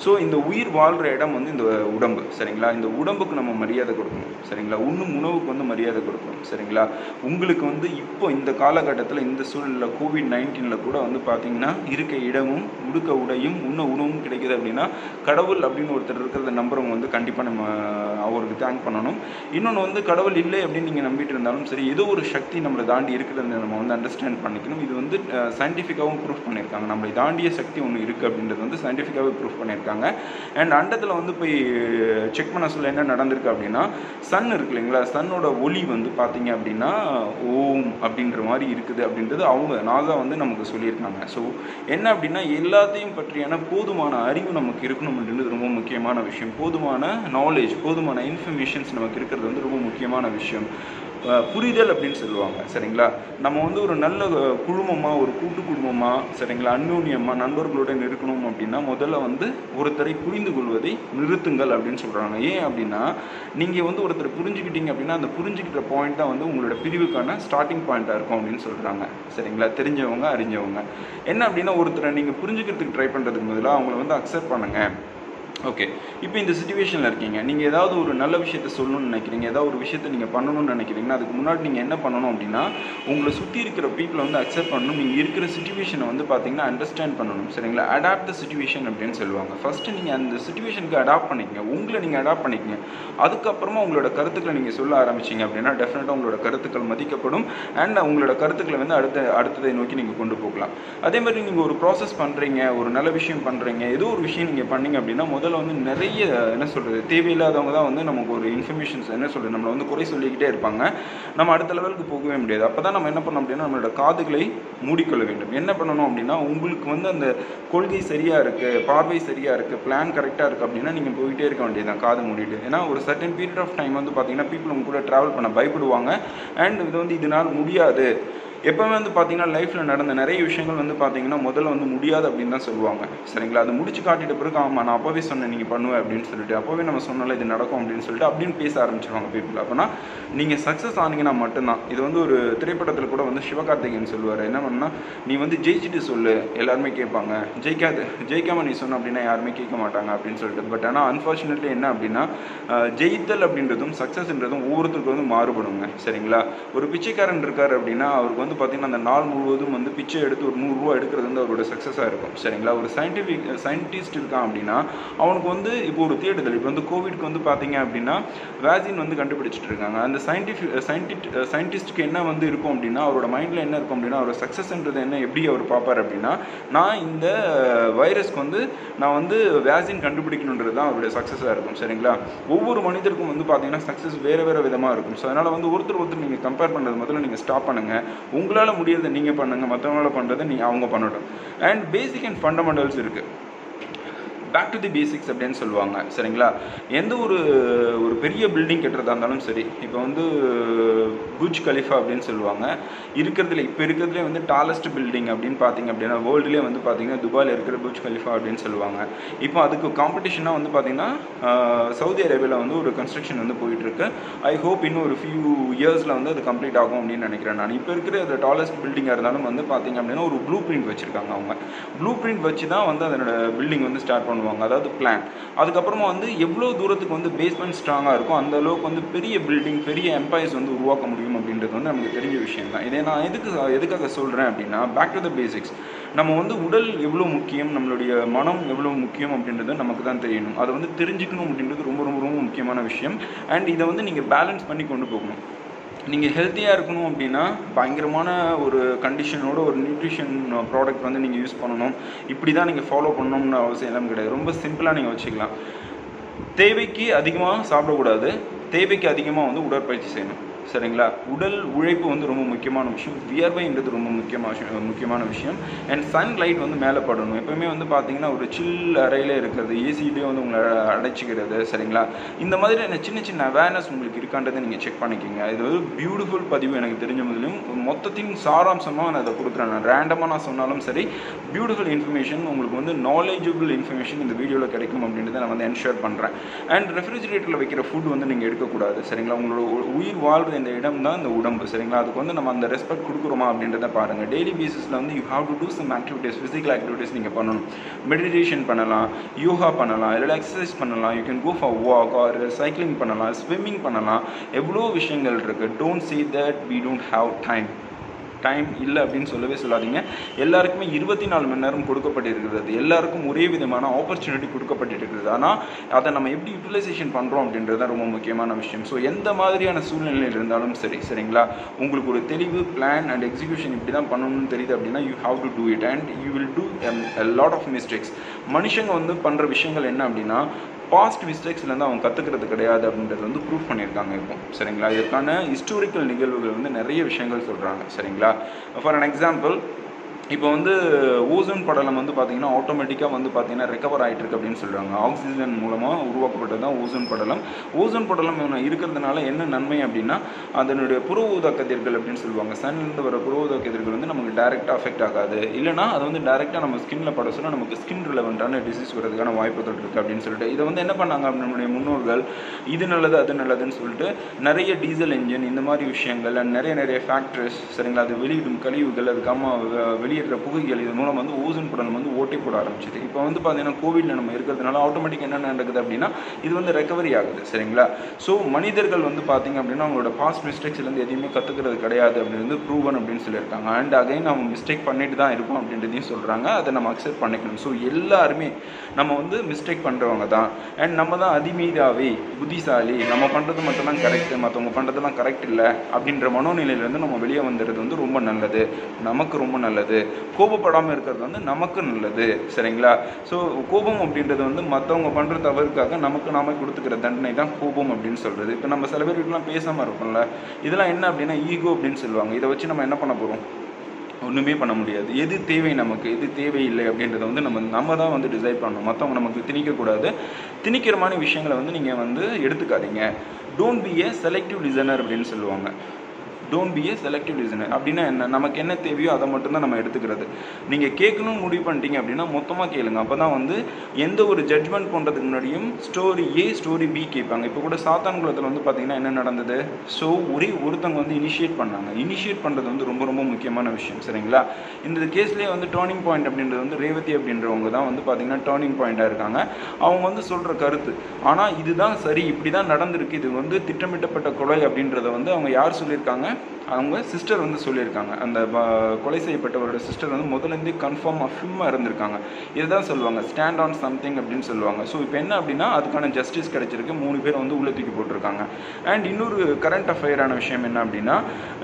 ஸோ இந்த உயிர் வாழ்கிற இடம் வந்து இந்த உடம்பு சரிங்களா இந்த உடம்புக்கு நம்ம மரியாதை கொடுக்கணும் சரிங்களா உண்ணும் உணவுக்கு வந்து மரியாதை கொடுக்கணும் சரிங்களா உங்களுக்கு வந்து இப்போ இந்த காலகட்டத்தில் இந்த சூழலில் கோவிட் நைன்டீனில் கூட வந்து பார்த்தீங்கன்னா இருக்க இடமும் உடுக்க உடையும் உண்ண உணவும் கிடைக்குது அப்படின்னா கடவுள் அப்படின்னு ஒருத்தர் இருக்கிறத நம்புறவங்க வந்து கண்டிப்பாக நம்ம அவருக்கு தேங்க் பண்ணணும் இன்னொன்று வந்து கடவுள் இல்லை அப்படின்னு நீங்கள் நம்பிட்டு இருந்தாலும் சரி ஏதோ ஒரு சக்தி நம்மளை தாண்டி இருக்கிறத நம்ம வந்து அண்டர்ஸ்டாண்ட் பண்ணிக்கணும் இது வந்து சயின்டிஃபிக்காகவும் ப்ரூஃப் பண்ணியிருக்காங்க நம்மளை தாண்டிய சக்தி ஒன்று இருக்குது அப்படின்றது வந்து சயின்டிஃபிக்காகவே ப்ரூஃப் பண்ணியிருக்காங்க அண்ட் அண்டத்தில் வந்து போய் செக் பண்ண சொல்ல என்ன நடந்திருக்கு அப்படின்னா சன் இருக்கு இல்லைங்களா சன்னோட ஒளி வந்து பார்த்தீங்க அப்படின்னா ஓம் அப்படின்ற மாதிரி இருக்குது அப்படின்றது அவங்க நாசா வந்து நமக்கு சொல்லியிருக்காங்க ஸோ என்ன அப்படின்னா எல்லாத்தையும் பற்றியான போதுமான அறிவு நமக்கு இருக்கணும் அப்படின்றது ரொம்ப முக்கியமான விஷயம் போதுமான நாலேஜ் போதுமான இன்ஃபர்மேஷன்ஸ் நமக்கு இருக்கிறது வந்து ரொம்ப முக்கியமான விஷயம் அஹ் புரிதல் அப்படின்னு சொல்லுவாங்க சரிங்களா நம்ம வந்து ஒரு நல்ல அஹ், குழுமமா ஒரு கூட்டு குடும்பமா சரிங்களா அந்யோன்யமா நண்பர்களுடன் இருக்கணும் அப்படின்னா முதல்ல வந்து ஒருத்தரை புரிந்து கொள்வதை நிறுத்துங்கள் அப்படின்னு சொல்றாங்க ஏன் அப்படின்னா நீங்க வந்து ஒருத்தரை புரிஞ்சுக்கிட்டீங்க அப்படின்னா அந்த புரிஞ்சுக்கிற பாயிண்ட் தான் வந்து உங்களோட பிரிவுக்கான ஸ்டார்டிங் பாயிண்டா இருக்கும் அப்படின்னு சொல்றாங்க சரிங்களா தெரிஞ்சவங்க அறிஞ்சவங்க என்ன அப்படின்னா ஒருத்தரை நீங்க புரிஞ்சுக்கிறதுக்கு ட்ரை பண்றதுக்கு பதிலாக அவங்கள வந்து அக்செப்ட் பண்ணுங்க ஓகே இப்போ இந்த சுச்சுவேஷனில் இருக்கீங்க நீங்கள் ஏதாவது ஒரு நல்ல விஷயத்த சொல்லணும்னு நினைக்கிறீங்க ஏதாவது ஒரு விஷயத்த நீங்கள் பண்ணணும்னு நினைக்கிறீங்கன்னா அதுக்கு முன்னாடி நீங்கள் என்ன பண்ணணும் அப்படின்னா உங்களை சுற்றி இருக்கிற பீப்புளை வந்து அக்செப்ட் பண்ணணும் நீங்கள் இருக்கிற சுச்சுவேஷனை வந்து பார்த்தீங்கன்னா அண்டர்ஸ்டாண்ட் பண்ணணும் சரிங்களா அடாப்ட் த சுச்சுவேஷன் அப்படின்னு சொல்லுவாங்க ஃபஸ்ட்டு நீங்கள் அந்த சுச்சுவேஷனுக்கு அடாப்ட் பண்ணிக்கங்க உங்களை நீங்கள் அடாப்ட் பண்ணிக்கங்க அதுக்கப்புறமா உங்களோட கருத்துக்களை நீங்கள் சொல்ல ஆரம்பிச்சீங்க அப்படின்னா டெஃபினட்டாக உங்களோட கருத்துக்கள் மதிக்கப்படும் அண்ட் உங்களோட கருத்துக்களை வந்து அடுத்த அடுத்ததை நோக்கி நீங்கள் கொண்டு போகலாம் அதே மாதிரி நீங்கள் ஒரு ப்ராசஸ் பண்ணுறீங்க ஒரு நல்ல விஷயம் பண்ணுறீங்க ஏதோ ஒரு விஷயம் நீங்கள் பண்ணீங்க அப்படின்னா முதல்ல வந்து நிறைய என்ன சொல்கிறது தேவையில்லாதவங்க தான் வந்து நமக்கு ஒரு இன்ஃபர்மேஷன்ஸ் என்ன சொல்கிறது நம்மளை வந்து குறை சொல்லிக்கிட்டே இருப்பாங்க நம்ம அடுத்த லெவலுக்கு போகவே முடியாது அப்போ தான் நம்ம என்ன பண்ணோம் அப்படின்னா நம்மளோட காதுகளை மூடிக்கொள்ள வேண்டும் என்ன பண்ணணும் அப்படின்னா உங்களுக்கு வந்து அந்த கொள்கை சரியாக இருக்குது பார்வை சரியாக இருக்குது பிளான் கரெக்டாக இருக்குது அப்படின்னா நீங்கள் போயிட்டே இருக்க வேண்டியதுதான் காது மூடிட்டு ஏன்னா ஒரு சர்டன் பீரியட் ஆஃப் டைம் வந்து பார்த்தீங்கன்னா பீப்புள் உங்க கூட ட்ராவல் பண்ண பயப்படுவாங்க அண்ட் இது வந்து இதனால் முடியாது எப்பவுமே வந்து பார்த்தீங்கன்னா லைஃப்பில் நடந்த நிறைய விஷயங்கள் வந்து பார்த்தீங்கன்னா முதல்ல வந்து முடியாது அப்படின்னு தான் சொல்லுவாங்க சரிங்களா அதை முடிச்சு காட்டிட்ட பிறகு ஆமாம் நான் அப்போவே சொன்னேன் நீங்கள் பண்ணுவேன் அப்படின்னு சொல்லிட்டு அப்போவே நம்ம சொன்னால இது நடக்கும் அப்படின்னு சொல்லிட்டு அப்படின்னு பேச ஆரம்பிச்சிருவாங்க பீப்புள் அப்போனா நீங்கள் சக்ஸஸ் ஆனீங்கன்னா மட்டும்தான் இது வந்து ஒரு திரைப்படத்தில் கூட வந்து சிவகார்த்திகேயன் சொல்லுவார் என்ன பண்ணா நீ வந்து ஜெயிச்சுட்டு சொல்லு எல்லாருமே கேட்பாங்க ஜெயிக்காது ஜெயிக்காம நீ சொன்ன அப்படின்னா யாருமே கேட்க மாட்டாங்க அப்படின்னு சொல்லிட்டு பட் ஆனால் அன்ஃபார்ச்சுனேட்லி என்ன அப்படின்னா அஹ், ஜெயித்தல் அப்படின்றதும் சக்ஸஸ்ன்றதும் ஒவ்வொருத்தருக்கும் வந்து மாறுபடுங்க சரிங்களா ஒரு பிச்சைக்காரன் இருக்கார் அப்படின்னா அவருக்கு வந்து பார்த்தீங்கன்னா அந்த நாள் முழுவதும் வந்து பிச்சை எடுத்து ஒரு நூறுரூவா எடுக்கிறது வந்து அவரோட சக்ஸஸாக இருக்கும் சரிங்களா ஒரு சயின்டிஃபிக் சயின்டிஸ்ட் இருக்கான் அப்படின்னா அவனுக்கு வந்து இப்போ ஒரு தேடுதல் இப்போ வந்து கோவிட்க்கு வந்து பார்த்தீங்க அப்படின்னா வேக்சின் வந்து கண்டுபிடிச்சிட்டு இருக்காங்க அந்த சயின்டிஃபிக் சயின்டிஸ்ட் சயின்டிஸ்ட்டுக்கு என்ன வந்து இருக்கும் அப்படின்னா அவரோட மைண்டில் என்ன இருக்கும் அப்படின்னா அவரோட சக்ஸஸ்ன்றது என்ன எப்படி அவர் பார்ப்பார் அப்படின்னா நான் இந்த வைரஸ்க்கு வந்து நான் வந்து வேக்சின் கண்டுபிடிக்கணுன்றது தான் அவருடைய சக்ஸஸாக இருக்கும் சரிங்களா ஒவ்வொரு மனிதருக்கும் வந்து பார்த்தீங்கன்னா சக்ஸஸ் வேறு வேறு விதமாக இருக்கும் ஸோ அதனால் வந்து ஒருத்தர் ஒருத்தர் நீங்கள் கம்பேர் பண்ணுறது முதல்ல நீங்கள் ஸ்டாப் பண்ணுங்கள் உங்களால் முடியறதை நீங்கள் பண்ணுங்கள் மற்றவங்களால பண்ணுறதை நீங்கள் அவங்க பண்ணட்டும் அண்ட் பேசிக் அண்ட் ஃபண்டமெண்டல்ஸ் இருக்குது பேக் டு தி பேசிக்ஸ் அப்படின்னு சொல்லுவாங்க சரிங்களா எந்த ஒரு ஒரு பெரிய பில்டிங் கட்டுறதா இருந்தாலும் சரி இப்போ வந்து புஜ் கலிஃபா அப்படின்னு சொல்லுவாங்க இருக்கிறதுல இப்போ இருக்கிறதுலே வந்து டாலஸ்ட் பில்டிங் அப்படின்னு பார்த்தீங்க அப்படின்னா வேர்ல்டுலேயே வந்து பார்த்தீங்கன்னா துபாயில் இருக்கிற புஜ் கலிஃபா அப்படின்னு சொல்லுவாங்க இப்போ அதுக்கு காம்படிஷனாக வந்து பார்த்தீங்கன்னா ஆஹ், சவுதி அரேபியாவில் வந்து ஒரு கன்ஸ்ட்ரக்ஷன் வந்து போயிட்டு இருக்கு ஐ ஹோப் இன்னும் ஒரு ஃபியூ இயர்ஸில் வந்து அது கம்ப்ளீட் ஆகும் அப்படின்னு நினைக்கிறேன் நான் இப்போ இருக்கிற அந்த டாலஸ்ட் பில்டிங்காக இருந்தாலும் வந்து பார்த்தீங்க அப்படின்னா ஒரு ப்ளூ பிரிண்ட் வச்சிருக்காங்க அவங்க ப்ளூ பிரிண்ட் வச்சு தான் வந்து அதனோட பில்டிங் வந்து ஸ்டார்ட் பண்ணுவாங்க அதாவது பிளான் அதுக்கப்புறமா வந்து எவ்வளோ தூரத்துக்கு வந்து பேஸ்மெண்ட் ஸ்ட்ராங்காக இருக்கும் அந்த அளவுக்கு வந்து பெரிய பில்டிங் பெரிய எம்பையர்ஸ் வந்து உருவாக்க முடியும் அப்படின்றது வந்து நமக்கு தெரிஞ்ச விஷயம் தான் இதை நான் எதுக்கு எதுக்காக சொல்கிறேன் அப்படின்னா பேக் டு த பேசிக்ஸ் நம்ம வந்து உடல் எவ்வளோ முக்கியம் நம்மளுடைய மனம் எவ்வளோ முக்கியம் அப்படின்றது நமக்கு தான் தெரியணும் அதை வந்து தெரிஞ்சுக்கணும் அப்படின்றது ரொம்ப ரொம்ப ரொம்ப முக்கியமான விஷயம் அண்ட் இதை வந்து நீங்கள் பேலன்ஸ் பண்ணி கொண்டு போகணும் நீங்கள் ஹெல்த்தியாக இருக்கணும் அப்படின்னா பயங்கரமான ஒரு கண்டிஷனோட ஒரு நியூட்ரிஷன் ப்ராடக்ட் வந்து நீங்கள் யூஸ் பண்ணணும் இப்படி தான் நீங்கள் ஃபாலோ பண்ணணும்னு அவசியம் எல்லாம் கிடையாது ரொம்ப சிம்பிளாக நீங்கள் வச்சுக்கலாம் தேவைக்கு அதிகமாக சாப்பிடக்கூடாது தேவைக்கு அதிகமாக வந்து உடற்பயிற்சி செய்யணும் சரிங்களா உடல் உழைப்பு வந்து ரொம்ப முக்கியமான விஷயம் வியர்வைன்றது ரொம்ப முக்கியமான விஷயம் முக்கியமான விஷயம் அண்ட் சன் லைட் வந்து மேலே படணும் எப்பவுமே வந்து பார்த்தீங்கன்னா ஒரு சில் அறையிலே இருக்கிறது ஏசிலேயே வந்து உங்களை அடைச்சிக்கிறது சரிங்களா இந்த மாதிரியான சின்ன சின்ன அவேர்னஸ் உங்களுக்கு இருக்கான்றதை நீங்கள் செக் பண்ணிக்கோங்க இது வந்து பியூட்டிஃபுல் பதிவு எனக்கு தெரிஞ்ச முதலையும் மொத்தத்தின் சாராம்சமாக நான் அதை கொடுக்குறேன் நான் ரேண்டமாக நான் சொன்னாலும் சரி பியூட்டிஃபுல் இன்ஃபர்மேஷன் உங்களுக்கு வந்து நாலேஜபிள் இன்ஃபர்மேஷன் இந்த வீடியோவில் கிடைக்கும் அப்படின்றத நான் வந்து என்ஷூர் பண்ணுறேன் அண்ட் ரெஃப்ரிஜிரேட்டரில் வைக்கிற ஃபுட் வந்து நீங்கள் எடுக்கக்கூடாது சரிங்களா உங்களோட உ- உயிர் வாழ்றது இந்த இடம் தான் இந்த உடம்பு சரிங்களா அதுக்கு வந்து நம்ம அந்த ரெஸ்பெக்ட் கொடுக்குறோமா அப்படின்றத பாருங்கள் டெய்லி பேசிஸில் வந்து you have to do some activities physical activities நீங்கள் பண்ணணும் மெடிடேஷன் பண்ணலாம் யோகா பண்ணலாம் இல்லை எக்ஸசைஸ் பண்ணலாம் you can go for walk or cycling பண்ணலாம் ஸ்விம்மிங் பண்ணலாம் எவ்வளோ விஷயங்கள் இருக்குது don't say that we don't have time time இல்லை அப்படின்னு சொல்லவே சொல்லாதீங்க எல்லாருக்குமே இருபத்தி நாலு மணி நேரம் கொடுக்கப்பட்டிருக்கிறது எல்லாருக்கும் ஒரே விதமான ஆப்பர்ச்சுனிட்டி கொடுக்கப்பட்டிருக்கிறது ஆனால் அதை நம்ம எப்படி யூட்டிலைசேஷன் பண்ணுறோம் அப்படின்றது தான் ரொம்ப முக்கியமான விஷயம் ஸோ எந்த மாதிரியான சூழ்நிலையில் இருந்தாலும் சரி சரிங்களா உங்களுக்கு ஒரு தெளிவு பிளான் அண்ட் எக்ஸிக்யூஷன் இப்படி தான் பண்ணணும்னு தெரியுது அப்படின்னா you have to do it and you will do lot of mistakes மனுஷங்க வந்து பண்ணுற விஷயங்கள் என்ன அப்படின்னா பாஸ்ட் மிஸ்டேக்ஸ்லேருந்து அவங்க கற்றுக்கிறது கிடையாது அப்படின்றது வந்து ப்ரூவ் பண்ணியிருக்காங்க இப்போ சரிங்களா இதற்கான ஹிஸ்டோரிக்கல் நிகழ்வுகள் வந்து நிறைய விஷயங்கள் சொல்கிறாங்க சரிங்களா ஃபார் அன் எக்ஸாம்பிள் இப்போ வந்து ஓசோன் படலம் வந்து பார்த்தீங்கன்னா ஆட்டோமேட்டிக்காக வந்து பார்த்தீங்கன்னா ரெக்கவர் ஆகிட்டு இருக்கு அப்படின்னு சொல்கிறாங்க ஆக்சிஜன் மூலமாக உருவாக்கப்பட்டது தான் ஓசோன் படலம் ஓசோன் படலம் இருக்கிறதுனால என்ன நன்மை அப்படின்னா அதனுடைய புற ஊதா கதிர்கள் அப்படின்னு சொல்லுவாங்க சன்லேருந்து வர புற ஊதா கதிர்கள் வந்து நமக்கு டேரெக்டாக அஃபெக்ட் ஆகாது இல்லைனா அது வந்து டேரெக்டாக நம்ம ஸ்கின்ல பட சொன்னால் நமக்கு ஸ்கின் ரிலவெண்ட்டான டிசீஸ் வரதுக்கான வாய்ப்புகள் இருக்குது அப்படின்னு சொல்லிட்டு இதை வந்து என்ன பண்ணாங்க நம்மளுடைய முன்னோர்கள் இது நல்லது அது நல்லதுன்னு சொல்லிட்டு நிறைய டீசல் என்ஜின் இந்த மாதிரி விஷயங்கள் and நிறைய நிறைய ஃபேக்ட்ரிஸ் சரிங்களா அது வெளியிடும் கழிவுகள் அதுக்கு அம்மா வெளியிடுற புகைகள் இது மூலம் வந்து ஓசோன் படலம் வந்து ஓட்டை போட ஆரம்பிச்சிது இப்போ வந்து பார்த்தீங்கன்னா கோவிட்ல நம்ம இருக்கிறதுனால ஆட்டோமேட்டிக் என்ன நடக்குது அப்படின்னா இது வந்து ரெக்கவரி ஆகுது சரிங்களா ஸோ மனிதர்கள் வந்து பார்த்தீங்க அப்படின்னா அவங்களோட பாஸ்ட் மிஸ்டேக்ஸ்லேருந்து எதையுமே கற்றுக்கிறது கிடையாது அப்படின்னு வந்து ப்ரூவன் அப்படின்னு சொல்லியிருக்காங்க அண்ட் அகைன் நம்ம மிஸ்டேக் பண்ணிட்டு தான் இருக்கோம் அப்படின்றதையும் சொல்கிறாங்க அதை நம்ம அக்செப்ட் பண்ணிக்கணும் ஸோ எல்லாருமே நம்ம வந்து மிஸ்டேக் பண்ணுறவங்க தான் அண்ட் நம்ம தான் அதிமீதாவே புத்திசாலி நம்ம பண்ணுறது மட்டும் தான் கரெக்ட் மற்றவங்க பண்ணுறதுலாம் கரெக்ட் இல்லை அப்படின்ற மனோநிலையிலேருந்து நம்ம வெளியே வந்துடுறது வந்து ரொம்ப நல்லது நமக்கு ரொம்ப நல்லது கோபப்படாமல் இருக்கிறது வந்து நமக்கு நல்லது சரிங்களா ஸோ கோபம் அப்படின்றது வந்து மற்றவங்க பண்ணுற தவறுக்காக நமக்கு நாம கொடுத்துக்கிற தண்டனை தான் கோபம் அப்படின்னு சொல்கிறது இப்போ நம்ம சில பேர் வீட்டுலாம் பேசாமல் இருப்போம்ல இதெல்லாம் என்ன அப்படின்னா ஈகோ அப்படின்னு சொல்லுவாங்க இதை வச்சு நம்ம என்ன பண்ண போகிறோம் ஒன்றுமே பண்ண முடியாது எது தேவை நமக்கு எது தேவையில்லை அப்படின்றத வந்து நம்ம நம்ம தான் வந்து டிசைட் பண்ணணும் மற்றவங்க நமக்கு திணிக்கக்கூடாது திணிக்கிற மாதிரி விஷயங்களை வந்து நீங்கள் வந்து எடுத்துக்காதீங்க don't be a selective listener அப்படின்னு சொல்லுவாங்க don't be a selective listener அப்படின்னா என்ன நமக்கு என்ன தேவையோ அதை மட்டும்தான் நம்ம எடுத்துக்கிறது நீங்கள் கேட்கணும்னு முடிவு பண்ணிட்டீங்க அப்படின்னா மொத்தமாக கேளுங்க அப்போ தான் வந்து எந்த ஒரு ஜட்ஜ்மெண்ட் பண்ணுறதுக்கு முன்னாடியும் ஸ்டோரி ஏ ஸ்டோரி பி கேட்பாங்க இப்போ கூட சாத்தான்குளத்தில் வந்து பார்த்தீங்கன்னா என்ன நடந்தது ஸோ ஒரே ஒருத்தவங்க வந்து இனிஷியேட் பண்ணாங்க இனிஷியேட் பண்ணுறது வந்து ரொம்ப ரொம்ப முக்கியமான விஷயம் சரிங்களா இந்த கேஸ்லேயே வந்து டேர்னிங் பாயிண்ட் அப்படின்றது வந்து ரேவதி அப்படின்றவங்க தான் வந்து பார்த்தீங்கன்னா டேர்னிங் பாயிண்டாக இருக்காங்க அவங்க வந்து சொல்கிற கருத்து ஆனால் இதுதான் சரி இப்படி தான் நடந்திருக்கு இது வந்து திட்டமிட்டப்பட்ட கொலை அப்படின்றத வந்து அவங்க யார் சொல்லியிருக்காங்க அவங்க சிஸ்டர் வந்து சொல்லியிருக்காங்க அந்த ப- கொலை செய்யப்பட்டவரோட சிஸ்டர் வந்து முதலேருந்தே கன்ஃபார்ம் அஃபிமாக இருந்திருக்காங்க இதுதான் சொல்லுவாங்க ஸ்டாண்ட் ஆன் சம்திங் அப்படின்னு சொல்லுவாங்க ஸோ இப்போ என்ன அப்படின்னா அதுக்கான ஜஸ்டிஸ் கிடைச்சிருக்கு மூணு பேர் வந்து உள்ள தூக்கி போட்டிருக்காங்க அண்ட் இன்னொரு கரண்ட் அஃபையரான விஷயம் என்ன அப்படின்னா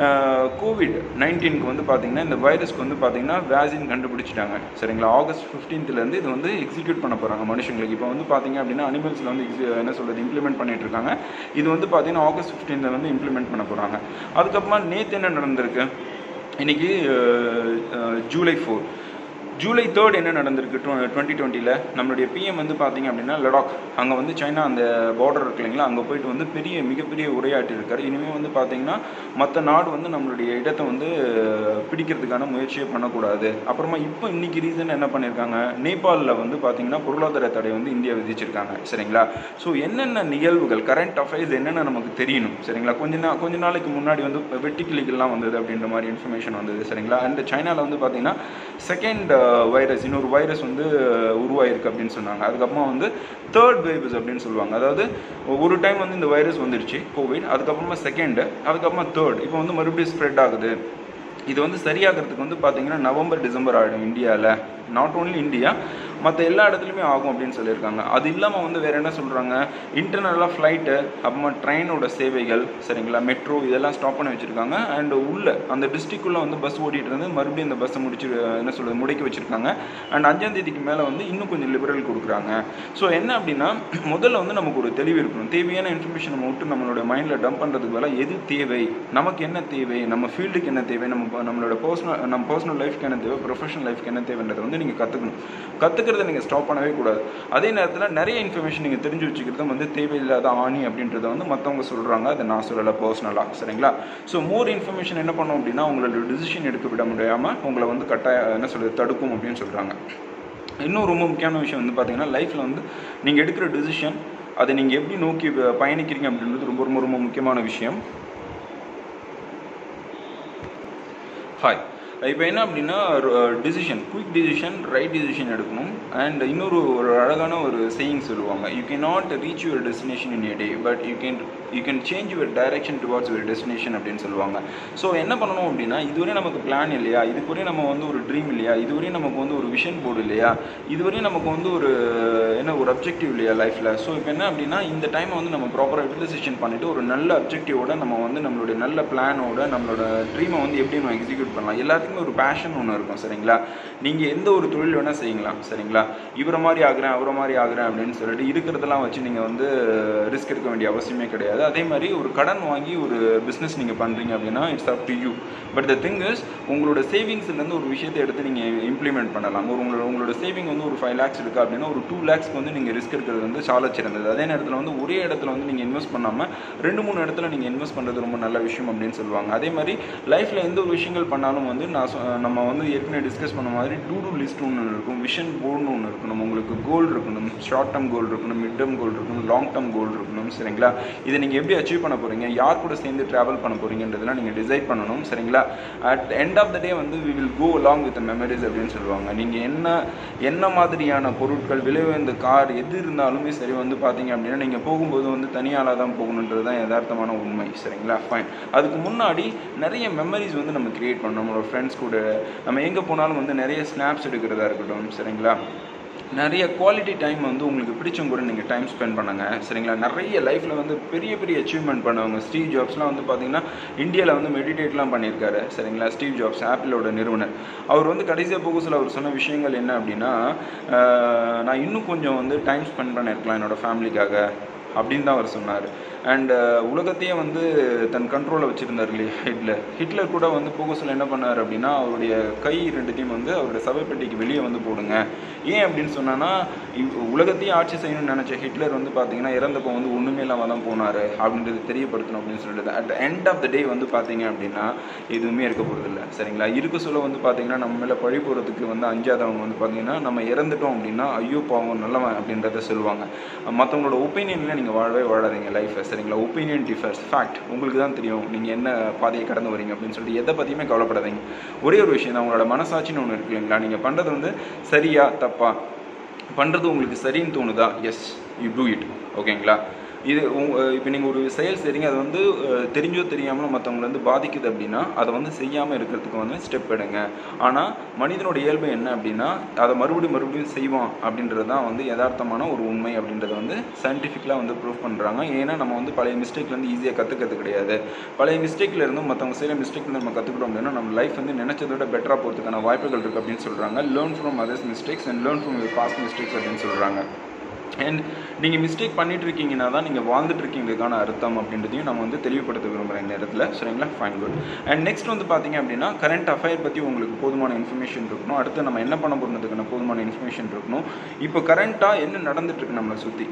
கோவிட் நைன்டீனுக்கு வந்து பார்த்தீங்கன்னா இந்த வைரஸ்க்கு வந்து பார்த்தீங்கன்னா வேக்சின் கண்டுபிடிச்சிட்டாங்க சரிங்களா ஆகஸ்ட் 15th ல இருந்து இது வந்து எக்ஸிக்யூட் பண்ண போகிறாங்க மனுஷங்களுக்கு இப்போ வந்து பார்த்தீங்க அப்படின்னா அனிமல்ஸில் வந்து ex- என்ன சொல்கிறது இம்ப்ளிமெண்ட் பண்ணிட்டு இருக்காங்க இது வந்து பார்த்தீங்கன்னா ஆகஸ்ட் 15th ல வந்து இம்ப்ளிமெண்ட் பண்ண போகிறாங்க அதுக்கப்புறமா நேற்று என்ன நடந்திருக்கு இன்னைக்கு அஹ், அஹ், ஜூலை ஃபோர் ஜூலை தேர்ட் என்ன நடந்திருக்கு டுவெண்ட்டி டுவெண்ட்டியில் நம்மளுடைய பிஎம் வந்து பார்த்தீங்க அப்படின்னா லடாக் அங்கே வந்து சைனா அந்த பார்டர் இருக்கு இல்லைங்களா அங்கே போயிட்டு வந்து பெரிய மிகப்பெரிய உரையாற்றி இருக்காரு இனிமேல் வந்து பார்த்தீங்கன்னா மற்ற நாடு வந்து நம்மளுடைய இடத்தை வந்து அஹ், பிடிக்கிறதுக்கான முயற்சியை பண்ணக்கூடாது அப்புறமா இப்போ இன்னைக்கு ரீசன் என்ன பண்ணியிருக்காங்க நேபாளில் வந்து பார்த்தீங்கன்னா பொருளாதார தடை வந்து இந்தியா விதிச்சிருக்காங்க சரிங்களா ஸோ என்னென்ன நிகழ்வுகள் கரண்ட் அஃபேர்ஸ் என்னென்ன நமக்கு தெரியணும் சரிங்களா கொஞ்ச நாள் கொஞ்ச நாளைக்கு முன்னாடி வந்து வெட்டி கிளிகள்லாம் வந்தது அப்படின்ற மாதிரி இன்ஃபர்மேஷன் வந்தது சரிங்களா அண்ட் சைனாவில் வந்து பார்த்தீங்கன்னா செகண்ட் வைரஸ் இன்னொரு வைரஸ் வந்து உருவாயிருக்கு அப்படின்னு சொன்னாங்க அதுக்கப்புறமா வந்து தேர்ட் வைரஸ் அப்படின்னு சொல்லுவாங்க அதாவது ஒரு டைம் வந்து இந்த வைரஸ் வந்துருச்சு கோவிட் அதுக்கப்புறமா செகண்ட் அதுக்கப்புறமா தேர்ட் இப்போ வந்து மறுபடியும் ஸ்ப்ரெட் ஆகுது இது வந்து சரியாகிறதுக்கு வந்து பார்த்தீங்கன்னா நவம்பர் டிசம்பர் ஆகிடும் இந்தியாவில் நாட் ஓன்லி இந்தியா மற்ற எல்லா இடத்துலையுமே ஆகும் அப்படின்னு சொல்லியிருக்காங்க அது இல்லாமல் வந்து வேறு என்ன சொல்கிறாங்க இன்டர்னலாக ஃப்ளைட்டு அப்புறமா ட்ரெயினோட சேவைகள் சரிங்களா மெட்ரோ இதெல்லாம் ஸ்டாப் பண்ணி வச்சுருக்காங்க அண்ட் உள்ள அந்த டிஸ்ட்ரிக்குள்ளே வந்து பஸ் ஓட்டிகிட்டு இருந்து மறுபடியும் இந்த பஸ்ஸை முடிச்சு என்ன சொல்கிறது முடக்கி வச்சுருக்காங்க அண்ட் அஞ்சாம் தேதிக்கு மேலே வந்து இன்னும் கொஞ்சம் லிபரல் கொடுக்குறாங்க ஸோ என்ன அப்படின்னா முதல்ல வந்து நமக்கு ஒரு தெளிவு இருக்கணும் தேவையான இன்ஃபர்மேஷன் நம்ம விட்டு நம்மளோட மைண்டில் டம்ப் பண்ணுறதுக்கு பதிலாக எது தேவை நமக்கு என்ன தேவை நம்ம ஃபீல்டுக்கு என்ன தேவை நம்ம ப- நம்மளோட பர்சனல் நம்ம பர்சனல் லைஃப்க்கு என்ன தேவை ப்ரொஃபஷனல் லைஃப்க்கு என்ன தேவைன்றதை வந்து நீங்கள் கற்றுக்கணும் கற்றுக்கிறத நீங்கள் ஸ்டாப் பண்ணவே கூடாது அதே நேரத்தில் நிறைய இன்ஃபர்மேஷன் நீங்கள் தெரிஞ்சு வச்சுக்கிறதும் வந்து தேவையில்லாத ஆணி அப்படின்றத வந்து மற்றவங்க சொல்கிறாங்க அதை நான் சொல்லலை பர்சனலாக சரிங்களா ஸோ மோர் இன்ஃபர்மேஷன் என்ன பண்ணோம் அப்படின்னா உங்களோட டிசிஷன் எடுக்க விட முடியாமல் உங்களை வந்து கட்டாய என்ன சொல்கிறது தடுக்கும் அப்படின்னு சொல்கிறாங்க இன்னும் ரொம்ப முக்கியமான விஷயம் வந்து பார்த்தீங்கன்னா லைஃப்பில் வந்து நீங்கள் எடுக்கிற டிசிஷன் அதை நீங்கள் எப்படி நோக்கி ப- பயணிக்கிறீங்க அப்படின்றது ரொம்ப ரொம்ப ரொம்ப முக்கியமான விஷயம் ஹாய் இப்போ என்ன அப்படின்னா decision quick decision right decision எடுக்கணும் அண்ட் இன்னொரு ஒரு அழகான ஒரு சேயிங் சொல்லுவாங்க you can not reach your destination in a day but you can you can change your direction towards your destination அப்படின்னு சொல்லுவாங்க ஸோ என்ன பண்ணணும் அப்படின்னா இதுவரை நமக்கு பிளான் இல்லையா இதுவரை நம்ம வந்து ஒரு ட்ரீம் இல்லையா இதுவரை நமக்கு வந்து ஒரு விஷன் போர்டு இல்லையா இதுவரை நமக்கு வந்து ஒரு என்ன ஒரு அப்ஜெக்டிவ் இல்லையா லைஃப்பில் ஸோ இப்போ என்ன அப்படின்னா இந்த டைமை வந்து நம்ம ப்ராப்பராக யூட்டிலைசேஷன் பண்ணிவிட்டு ஒரு நல்ல அப்ஜெக்டிவோட நம்ம வந்து நம்மளுடைய நல்ல பிளானோட நம்மளோட ட்ரீமை வந்து எப்படி நம்ம எக்ஸிக்யூட் பண்ணலாம் எல்லாத்துக்குமே ஒரு பேஷன் ஒன்று இருக்கும் சரிங்களா நீங்கள் எந்த ஒரு தொழில் வேணால் செய்யலாம் சரிங்களா இவரை மாதிரி ஆகுறேன் அவரை மாதிரி ஆகுறேன் அப்படின்னு சொல்லிட்டு இருக்கிறதெல்லாம் வச்சு நீங்கள் வந்து ரிஸ்க் எடுக்க வேண்டிய அவசியமே கிடையாது அதே மாதிரி ஒரு கடன் வாங்கி ஒரு பிஸ்னஸ் நீங்கள் பண்ணுறீங்க அப்படின்னா it's up to you but the thing is உங்களோட சேவிங்ஸ்லேருந்து ஒரு விஷயத்தை எடுத்து நீங்கள் இம்ப்ளிமெண்ட் பண்ணலாம் ஒரு உங்களோட உங்களோட சேவிங் வந்து ஒரு ஃபைவ் லேக்ஸ் இருக்குது அப்படின்னா ஒரு டூ லேக்ஸ்க்கு வந்து நீங்கள் ரிஸ்க் எடுக்கிறது வந்து சால சிறந்தது அதே நேரத்தில் வந்து ஒரே இடத்துல வந்து நீங்கள் இன்வெஸ்ட் பண்ணாமல் ரெண்டு மூணு இடத்துல நீங்கள் இன்வெஸ்ட் பண்ணுறது ரொம்ப நல்ல விஷயம் அப்படின்னு சொல்லுவாங்க அதே மாதிரி லைஃப்பில் எந்த ஒரு விஷயங்கள் பண்ணாலும் வந்து நான் சொ- நம்ம வந்து ஏற்கனவே டிஸ்கஸ் பண்ண மாதிரி டூ டூ லிஸ்ட் ஒன்று இருக்கும் விஷன் போர்டுன்னு ஒன்று இருக்கணும் உங்களுக்கு கோல் இருக்கணும் ஷார்ட் டேர்ம் கோல் இருக்கணும் மிட் டேர்ம் கோல் இருக்கணும் லாங் டேர்ம் கோல் இருக்கணும் சரிங்களா இதை நீங்கள் எப்படி அச்சீவ் பண்ண போகிறீங்க யார் கூட சேர்ந்து ட்ராவல் பண்ண போகிறீங்கன்றதெல்லாம் நீங்கள் டிசைட் பண்ணணும் சரிங்களா at end of the day வந்து we will go along with memories அப்படின்னு சொல்லுவாங்க நீங்கள் என்ன என்ன மாதிரியான பொருட்கள் விலை உயர்ந்த கார் எது இருந்தாலுமே சரி வந்து பார்த்தீங்க அப்படின்னா நீங்கள் போகும்போது வந்து தனியாளாக தான் போகணுன்றது தான் யதார்த்தமான உண்மை சரிங்களா ஃபைன் அதுக்கு முன்னாடி நிறைய மெமரிஸ் வந்து நம்ம கிரியேட் பண்ணணும் நம்மளோட ஃப்ரெண்ட்ஸ் கூட நம்ம எங்கே போனாலும் வந்து நிறைய ஸ்னாப்ஸ் எடுக்கிறதா இருக்கட்டும் சரிங்களா நிறைய குவாலிட்டி டைம் வந்து உங்களுக்கு பிடிச்சவங்க கூட நீங்கள் டைம் ஸ்பெண்ட் பண்ணுங்க சரிங்களா நிறைய லைஃப்பில் வந்து பெரிய பெரிய அச்சீவ்மெண்ட் பண்ணவங்க ஸ்டீவ் ஜாப்ஸ்லாம் வந்து பார்த்தீங்கன்னா இந்தியாவில் வந்து மெடிடேட்லாம் பண்ணியிருக்காரு சரிங்களா ஸ்டீவ் ஜாப்ஸ் ஆப்பிளோட நிறுவனர் அவர் வந்து கடைசியாக புதுசில் அவர் சொன்ன விஷயங்கள் என்ன அப்படின்னா ஆஹ், நான் இன்னும் கொஞ்சம் வந்து டைம் ஸ்பெண்ட் பண்ணியிருக்கலாம் என்னோட ஃபேமிலிக்காக அப்படின்னு தான் அவர் சொன்னார் அண்ட் உலகத்தையே வந்து தன் கண்ட்ரோலில் வச்சுருந்தார் இல்லையா ஹிட்லர் ஹிட்லர் கூட வந்து போகஸில் என்ன பண்ணார் அப்படின்னா அவருடைய கை ரெண்டுத்தையும் வந்து அவருடைய சபைப்பெட்டிக்கு வெளியே வந்து போடுங்க ஏன் அப்படின்னு சொன்னான்னா இவ்- உலகத்தையே ஆட்சி செய்யணும்னு நினச்ச ஹிட்லர் வந்து பார்த்தீங்கன்னா இறந்தப்போ வந்து ஒன்றுமே இல்லாமல் தான் போனார் அப்படின்றது தெரியப்படுத்தணும் அப்படின்னு சொல்லிட்டு at end of the day வந்து பார்த்தீங்க அப்படின்னா எதுவுமே இருக்க போகிறதில்ல சரிங்களா இருக்க சொல்ல வந்து பார்த்தீங்கன்னா நம்ம மேலே பழி போகிறதுக்கு வந்து அஞ்சாதவங்க வந்து பார்த்தீங்கன்னா நம்ம இறந்துட்டோம் அப்படின்னா ஐயோ பாவம் நல்லவன் அப்படின்றத சொல்லுவாங்க மற்றவங்களோட ஒப்பீனியனில் நீங்கள் வாழவே வாழாதீங்க லைஃப்பை சரிங்களா ஒப்பீனியன் டிஃபர்ஸ் ஃபேக்ட் உங்களுக்கு தான் தெரியும் நீங்கள் என்ன பாதையை கடந்து வரீங்க அப்படின்னு சொல்லிட்டு எதை பற்றியுமே கவலைப்படாதீங்க ஒரே ஒரு விஷயம் தான் உங்களோட மனசாட்சின்னு ஒன்று இருக்கு இல்லைங்களா நீங்கள் பண்ணுறது வந்து சரியா தப்பா பண்ணுறது உங்களுக்கு சரின்னு தோணுதா எஸ் யூ டூ இட் ஓகேங்களா இது இப்போ நீங்கள் ஒரு செயல் செய்றீங்க அது வந்து அஹ், தெரிஞ்சோ தெரியாமலோ மற்றவங்களை வந்து பாதிக்குது அப்படின்னா அதை வந்து செய்யாமல் இருக்கிறதுக்கு வந்து ஸ்டெப் எடுங்க ஆனால் மனிதனோட இயல்பு என்ன அப்படின்னா அதை மறுபடியும் மறுபடியும் செய்வான் அப்படின்றது தான் வந்து யதார்த்தமான ஒரு உண்மை அப்படின்றத வந்து சயின்டிஃபிக்கலாக வந்து ப்ரூவ் பண்ணுறாங்க ஏன்னா நம்ம வந்து பழைய மிஸ்டேக்லேருந்து ஈஸியாக கற்றுக்கிறது கிடையாது பழைய மிஸ்டேக்ல இருந்தும் மற்றவங்க செய்கிற மிஸ்டேக்ல நம்ம கற்றுக்கிட்டோம் அப்படின்னா நம்ம லைஃப் வந்து நினைச்சதை விட பெட்டராக போகிறதுக்கான வாய்ப்புகள் இருக்குது அப்படின்னு சொல்கிறாங்க learn from others mistakes and learn from past mistakes அப்படின்னு சொல்கிறாங்க அண்ட் நீங்கள் மிஸ்டேக் பண்ணிட்டு இருக்கீங்கன்னா தான் நீங்கள் வாழ்ந்துட்டு இருக்கீங்களுக்கான அர்த்தம் அப்படின்றதையும் நம்ம வந்து தெளிவுபடுத்த விரும்புகிறேன் இந்த இடத்துல சரிங்களா ஃபைன் குட் அண்ட் நெக்ஸ்ட் வந்து பார்த்தீங்க அப்படின்னா கரண்ட் அஃபேர் பற்றி உங்களுக்கு போதுமான இன்ஃபர்மேஷன் இருக்கணும் அடுத்து நம்ம என்ன பண்ண போகிறதுக்கான போதுமான இன்ஃபர்மேஷன் இருக்கணும் இப்போ கரண்ட்டாக என்ன நடந்துட்டு இருக்கு நம்மளை சுற்றி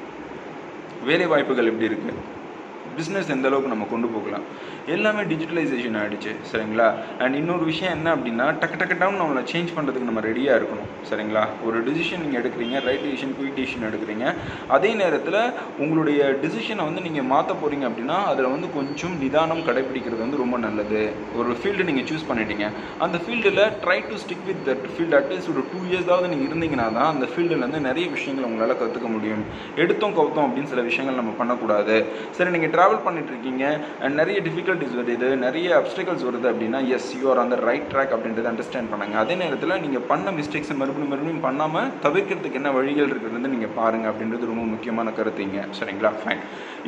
வேலை வாய்ப்புகள் எப்படி இருக்குது பிஸ்னஸ் எந்த அளவுக்கு நம்ம கொண்டு போகலாம் எல்லாமே டிஜிட்டலைசேஷன் ஆகிடுச்சு சரிங்களா அண்ட் இன்னொரு விஷயம் என்ன அப்படின்னா டக்கு டக்கு டவுன் நம்மளை சேஞ்ச் பண்ணுறதுக்கு நம்ம ரெடியாக இருக்கணும் சரிங்களா ஒரு டிசிஷன் நீங்கள் எடுக்கிறீங்க ரைட் டிசிஷன் குயிக் டிசிஷன் எடுக்கிறீங்க அதே நேரத்தில் உங்களுடைய டிசிஷனை வந்து நீங்கள் மாற்ற போகிறீங்க அப்படின்னா அதில் வந்து கொஞ்சம் நிதானம் கடைபிடிக்கிறது வந்து ரொம்ப நல்லது ஒரு ஃபீல்டு நீங்கள் சூஸ் பண்ணிட்டீங்க அந்த ஃபீல்டில் try to stick with that field at least ஒரு டூ இயர்ஸாவது நீங்கள் இருந்தீங்கன்னா தான் அந்த ஃபீல்டில் வந்து நிறைய விஷயங்கள் உங்களால் கற்றுக்க முடியும் எடுத்தோம் கவுத்தோம் அப்படின்னு சில விஷயங்கள் நம்ம பண்ணக்கூடாது சரி நீங்கள் ட்ராவல் பண்ணிட்டு இருக்கீங்க அண்ட் நிறைய டிஃபிகல்ட்டிஸ் வருது நிறைய அப்டிகல்ஸ் வருது அப்படின்னா எஸ் யூ ஆர் அந்த ரைட் ட்ராக் அப்படின்றத அண்டர்ஸ்டாண்ட் பண்ணுங்க அதே நேரத்தில் நீங்கள் பண்ண மிஸ்டேக்ஸை மறுபடியும் மறுபடியும் பண்ணாமல் தவிர்க்கிறதுக்கு என்ன வழிகள் இருக்கிறது நீங்கள் பாருங்கள் அப்படின்றது ரொம்ப முக்கியமான கருத்துங்க சரிங்களா ஃபைன்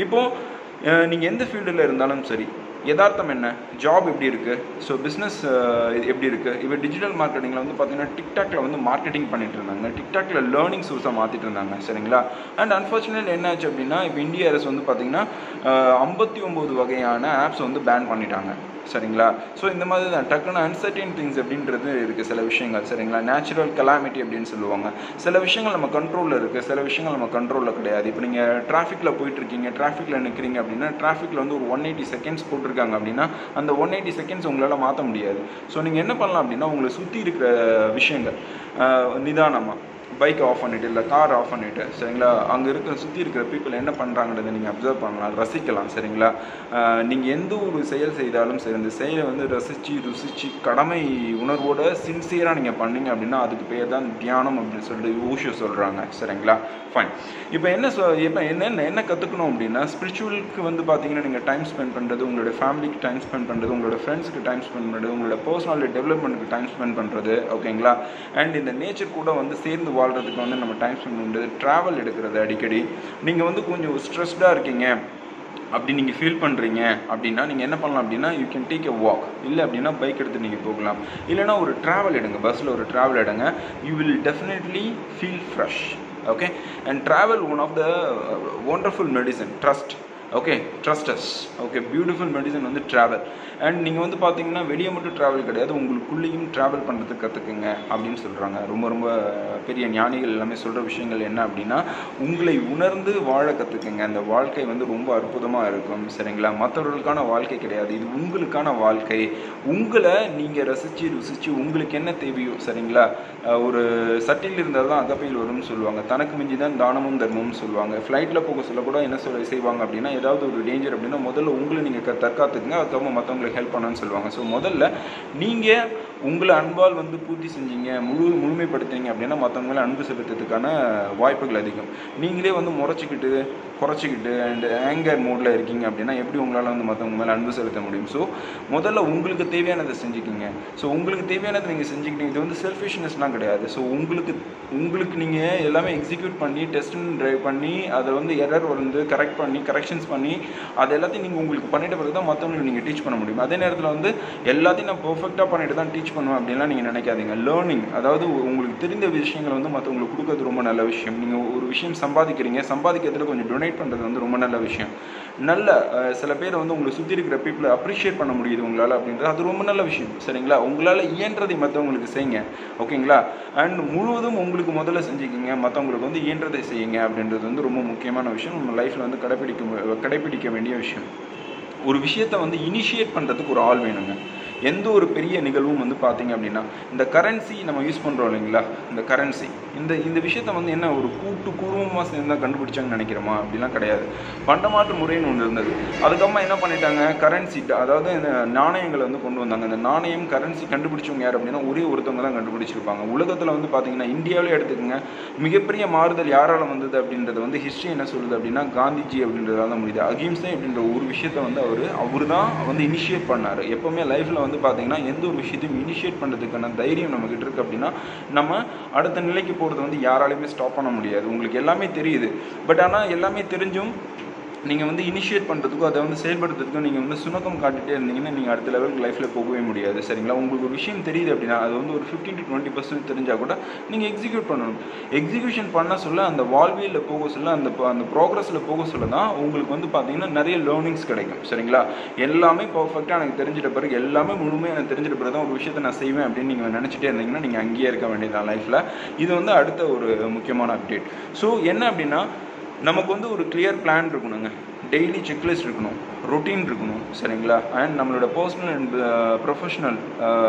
இப்போது நீங்கள் எந்த ஃபீல்டில் இருந்தாலும் சரி யதார்த்தம் என்ன ஜாப் எப்படி இருக்குது ஸோ பிஸ்னஸ் எப்படி இருக்குது இப்போ டிஜிட்டல் மார்க்கெட்டிங்கில் வந்து பார்த்தீங்கன்னா டிக்டாக்ல வந்து மார்க்கெட்டிங் பண்ணிட்டு இருந்தாங்க டிக்டாக்ல லேர்னிங் சோர்ஸாக மாற்றிட்டு இருந்தாங்க சரிங்களா அண்ட் அன்ஃபார்ச்சுனேட் என்னாச்சு அப்படின்னா இப்போ இந்திய அரசு வந்து பார்த்தீங்கன்னா ஐம்பத்தி ஒம்பது வகையான ஆப்ஸ் வந்து பேன் பண்ணிட்டாங்க சரிங்களா ஸோ இந்த மாதிரி தான் டக்குன்னு அன்சர்டின் திங்ஸ் அப்படின்றது இருக்குது சில விஷயங்கள் சரிங்களா நேச்சுரல் கலாமிட்டி அப்படின்னு சொல்லுவாங்க சில விஷயங்கள் நம்ம கண்ட்ரோலில் இருக்குது சில விஷயங்கள் நம்ம கண்ட்ரோலில் கிடையாது இப்போ நீங்கள் டிராஃபிக்கில் போயிட்டுருக்கீங்க டிராஃபிக்கில் நிற்கிறீங்க அப்படின்னா டிராஃபிக்கில் வந்து ஒரு ஒன் எயிட்டி செகண்ட்ஸ் போட்டிருக்காங்க அப்படின்னா அந்த ஒன் எயிட்டி செகண்ட்ஸ் உங்களால் மாற்ற முடியாது ஸோ நீங்கள் என்ன பண்ணலாம் அப்படின்னா உங்களை சுற்றி இருக்கிற விஷயங்கள் நிதானமாக பைக் ஆஃப் பண்ணிட்டு இல்லை கார் ஆஃப் பண்ணிட்டு சரிங்களா அங்கே இருக்கிற சுற்றி இருக்கிற பீப்புள் என்ன பண்ணுறாங்கன்றதை நீங்கள் அப்சர்வ் பண்ணலாம் ரசிக்கலாம் சரிங்களா நீங்கள் எந்த ஒரு செயல் செய்தாலும் சரி அந்த செயலை வந்து ரசித்து ருசித்து கடமை உணர்வோட சின்சியராக நீங்கள் பண்ணீங்க அப்படின்னா அதுக்கு பேர் தான் தியானம் அப்படின்னு சொல்லிட்டு ஊஷு சொல்கிறாங்க சரிங்களா ஃபைன் இப்போ என்ன சொ இப்போ என்ன என்ன கற்றுக்கணும் அப்படின்னா ஸ்பிரிச்சுவலுக்கு வந்து பார்த்தீங்கன்னா நீங்கள் டைம் ஸ்பெண்ட் பண்ணுறது உங்களோட ஃபேமிலிக்கு டைம் ஸ்பெண்ட் பண்ணுறது உங்களோட ஃப்ரெண்ட்ஸுக்கு டைம் ஸ்பெண்ட் பண்ணுறது உங்களோட பர்சனாலிட்டி டெவலப்மெண்ட்டுக்கு டைம் ஸ்பெண்ட் பண்ணுறது ஓகேங்களா அண்ட் இந்த நேச்சர் கூட வந்து சேர்ந்து வாழ்கிறதுக்கு வந்து நம்ம டைம் ஸ்பெண்ட் பண்ணுறது ட்ராவல் எடுக்கிறது அடிக்கடி நீங்கள் வந்து கொஞ்சம் ஸ்ட்ரெஸ்டாக இருக்கீங்க அப்படி நீங்கள் ஃபீல் பண்ணுறீங்க அப்படின்னா நீங்கள் என்ன பண்ணலாம் அப்படின்னா you can take a walk இல்லை அப்படின்னா பைக் எடுத்து நீங்கள் போகலாம் இல்லைனா ஒரு ட்ராவல் எடுங்க பஸ்ஸில் ஒரு ட்ராவல் எடுங்க you will definitely feel fresh okay and travel one of the wonderful medicine trust okay trust us okay beautiful medicine வந்து ட்ராவல் அண்ட் நீங்கள் வந்து பார்த்தீங்கன்னா வெளியே மட்டும் ட்ராவல் கிடையாது உங்களுக்குள்ளேயும் ட்ராவல் பண்ணுறதுக்கு கற்றுக்குங்க அப்படின்னு சொல்கிறாங்க ரொம்ப ரொம்ப பெரிய ஞானிகள் எல்லாமே சொல்கிற விஷயங்கள் என்ன அப்படின்னா உங்களை உணர்ந்து வாழ கற்றுக்குங்க அந்த வாழ்க்கை வந்து ரொம்ப அற்புதமாக இருக்கும் சரிங்களா மற்றவர்களுக்கான வாழ்க்கை கிடையாது இது உங்களுக்கான வாழ்க்கை உங்களை நீங்கள் ரசித்து ருசித்து உங்களுக்கு என்ன தேவையோ சரிங்களா அஹ் ஒரு சட்டியில் இருந்தால் தான் அகப்பையில் வரும்னு சொல்லுவாங்க தனக்கு மிஞ்சி தான் தானமும் தர்மமும் சொல்லுவாங்க ஃப்ளைட்டில் போக சொல்ல கூட என்ன சொல்ல செய்வாங்க அப்படின்னா ஏதாவது ஒரு டேஞ்சர் அப்படின்னா முதல்ல உங்களை நீங்கள் க தற்காத்துக்குங்க அதுக்கப்புறம் மற்றவங்களுக்கு ஹெல்ப் பண்ணணும்னு சொல்லுவாங்க ஸோ முதல்ல நீங்கள் உங்களை அன்பால் வந்து பூர்த்தி செஞ்சீங்க முழு முழுமைப்படுத்துனீங்க அப்படின்னா மற்றவங்கள அன்பு செலுத்துறதுக்கான வாய்ப்புகள் அதிகம் நீங்களே வந்து முறைச்சிக்கிட்டு குறைச்சிக்கிட்டு அண்ட் ஆங்கர் மோடில் இருக்கீங்க அப்படின்னா எப்படி உங்களால் வந்து மற்றவங்க மேலே அன்பு செலுத்த முடியும் ஸோ முதல்ல உங்களுக்கு தேவையானதை செஞ்சுக்கிங்க ஸோ உங்களுக்கு தேவையானதை நீங்கள் செஞ்சுக்கிட்டீங்க இது வந்து செல்ஃபிஷ்னஸ்லாம் கிடையாது ஸோ உங்களுக்கு உங்களுக்கு நீங்கள் எல்லாமே எக்ஸிக்யூட் பண்ணி டெஸ்ட் அண்ட் ட்ரைவ் பண்ணி அதை வந்து எரர் வந்து கரெக்ட் பண்ணி கரெக்ஷன்ஸ் பண்ணி அது எல்லாத்தையும் நீங்கள் உங்களுக்கு பண்ணிட்ட பிறகு தான் மற்றவங்களுக்கு நீங்கள் டீச் பண்ண முடியும் அதே நேரத்தில் வந்து எல்லாத்தையும் நான் பர்ஃபெக்டாக பண்ணிட்டு தான் டீச் பண்ணுவேன் அப்படின்லாம் நீங்கள் நினைக்காதீங்க லேர்னிங் அதாவது உங்களுக்கு தெரிந்த விஷயங்களை வந்து மற்றவங்களுக்கு கொடுக்கறது ரொம்ப நல்ல விஷயம் நீங்கள் ஒரு விஷயம் சம்பாதிக்கிறீங்க சம்பாதிக்கிறதுல கொஞ்சம் டொனேட் பண்ணுறது வந்து ரொம்ப நல்ல விஷயம் நல்ல அஹ், சில பேர் வந்து உங்களை சுற்றி இருக்கிற பீப்புளை அப்ரிஷியேட் பண்ண முடியுது உங்களால் அப்படின்றது அது ரொம்ப நல்ல விஷயம் சரிங்களா உங்களால் இயன்றதை மற்றவங்களுக்கு செய்யுங்க ஓகேங்களா அண்ட் முழுவதும் உங்களுக்கு முதல்ல செஞ்சுக்கிங்க மற்றவங்களுக்கு வந்து இயன்றதை செய்யுங்க அப்படின்றது வந்து ரொம்ப முக்கியமான விஷயம் நம்ம லைஃப்பில் வந்து கடைப்பிடிக்க கடைப்பிடிக்க வேண்டிய விஷயம் ஒரு விஷயத்தை வந்து இனிஷியேட் பண்ணுறதுக்கு ஒரு ஆள் வேணுங்க எந்த ஒரு பெரிய நிகழ்வும் வந்து பார்த்தீங்க அப்படின்னா இந்த கரன்சி நம்ம யூஸ் பண்ணுறோம் இல்லைங்களா இந்த கரன்சி இந்த இந்த விஷயத்தை வந்து என்ன ஒரு கூட்டு குடும்பமாக சேர்ந்து தான் கண்டுபிடிச்சாங்கன்னு நினைக்கிறோமா அப்படிலாம் கிடையாது பண்டமாற்று முறைன்னு ஒன்று இருந்தது அதுக்கப்புறமா என்ன பண்ணிட்டாங்க கரன்சி அதாவது இந்த நாணயங்களை வந்து கொண்டு வந்தாங்க இந்த நாணயம் கரன்சி கண்டுபிடிச்சவங்க யார் அப்படின்னா ஒரே ஒருத்தவங்க தான் கண்டுபிடிச்சிருப்பாங்க உலகத்தில் வந்து பார்த்தீங்கன்னா இந்தியாவிலே எடுத்துக்கோங்க மிகப்பெரிய மாறுதல் யாரால் வந்தது அப்படின்றது வந்து ஹிஸ்ட்ரி என்ன சொல்லுது அப்படின்னா காந்திஜி அப்படின்றதால தான் முடியுது அகிம்சை அப்படின்ற ஒரு விஷயத்தை வந்து அவர் அவர் தான் வந்து இனிஷியேட் பண்ணார் எப்போவுமே லைஃப்பில் வந்து பார்த்தீங்கன்னா எந்த ஒரு விஷயத்தையும் இனிஷியேட் பண்ணுறதுக்கான தைரியம் நம்மக்கிட்ட இருக்குது அப்படின்னா நம்ம அடுத்த நிலைக்கு போகிறது வந்து யாராலையுமே ஸ்டாப் பண்ண முடியாது உங்களுக்கு எல்லாமே தெரியுது பட் ஆனால் எல்லாமே தெரிஞ்சும் நீங்கள் வந்து இனிஷியேட் பண்ணுறதுக்கும் அதை வந்து செயல்படுத்துறதுக்கும் நீங்கள் வந்து சுணக்கம் காட்டிட்டே இருந்தீங்கன்னா நீங்கள் அடுத்த லெவலுக்கு லைஃப்பில் போகவே முடியாது சரிங்களா உங்களுக்கு ஒரு விஷயம் தெரியுது அப்படின்னா அது வந்து ஒரு ஃபிஃப்டீன் டு டுவெண்ட்டி பர்சன்ட் தெரிஞ்சால் கூட நீங்கள் எக்ஸிக்யூட் பண்ணணும் எக்ஸிக்யூஷன் பண்ண சொல்ல அந்த வாழ்வியலில் போக சொல்ல அந்த ப- அந்த ப்ராக்ரஸில் போக சொல்ல தான் உங்களுக்கு வந்து பார்த்தீங்கன்னா நிறைய லேர்னிங்ஸ் கிடைக்கும் சரிங்களா எல்லாமே பர்ஃபெக்டாக எனக்கு தெரிஞ்சிட்ட பிறகு எல்லாமே முழுமையாக எனக்கு தெரிஞ்சிட்ட பிறகு தான் ஒரு விஷயத்தை நான் செய்வேன் அப்படின்னு நீங்கள் நினச்சிட்டே இருந்தீங்கன்னா நீங்கள் அங்கேயே இருக்க வேண்டியதான் லைஃப்பில் இது வந்து அடுத்த ஒரு முக்கியமான அப்டேட் ஸோ என்ன அப்படின்னா நமக்கு வந்து ஒரு கிளியர் பிளான் இருக்கணுங்க டெய்லி செக்லிஸ்ட் இருக்கணும் ரொட்டீன் இருக்கணும் சரிங்களா அண்ட் நம்மளோட பர்சனல் அண்ட் ப்ரொஃபஷனல்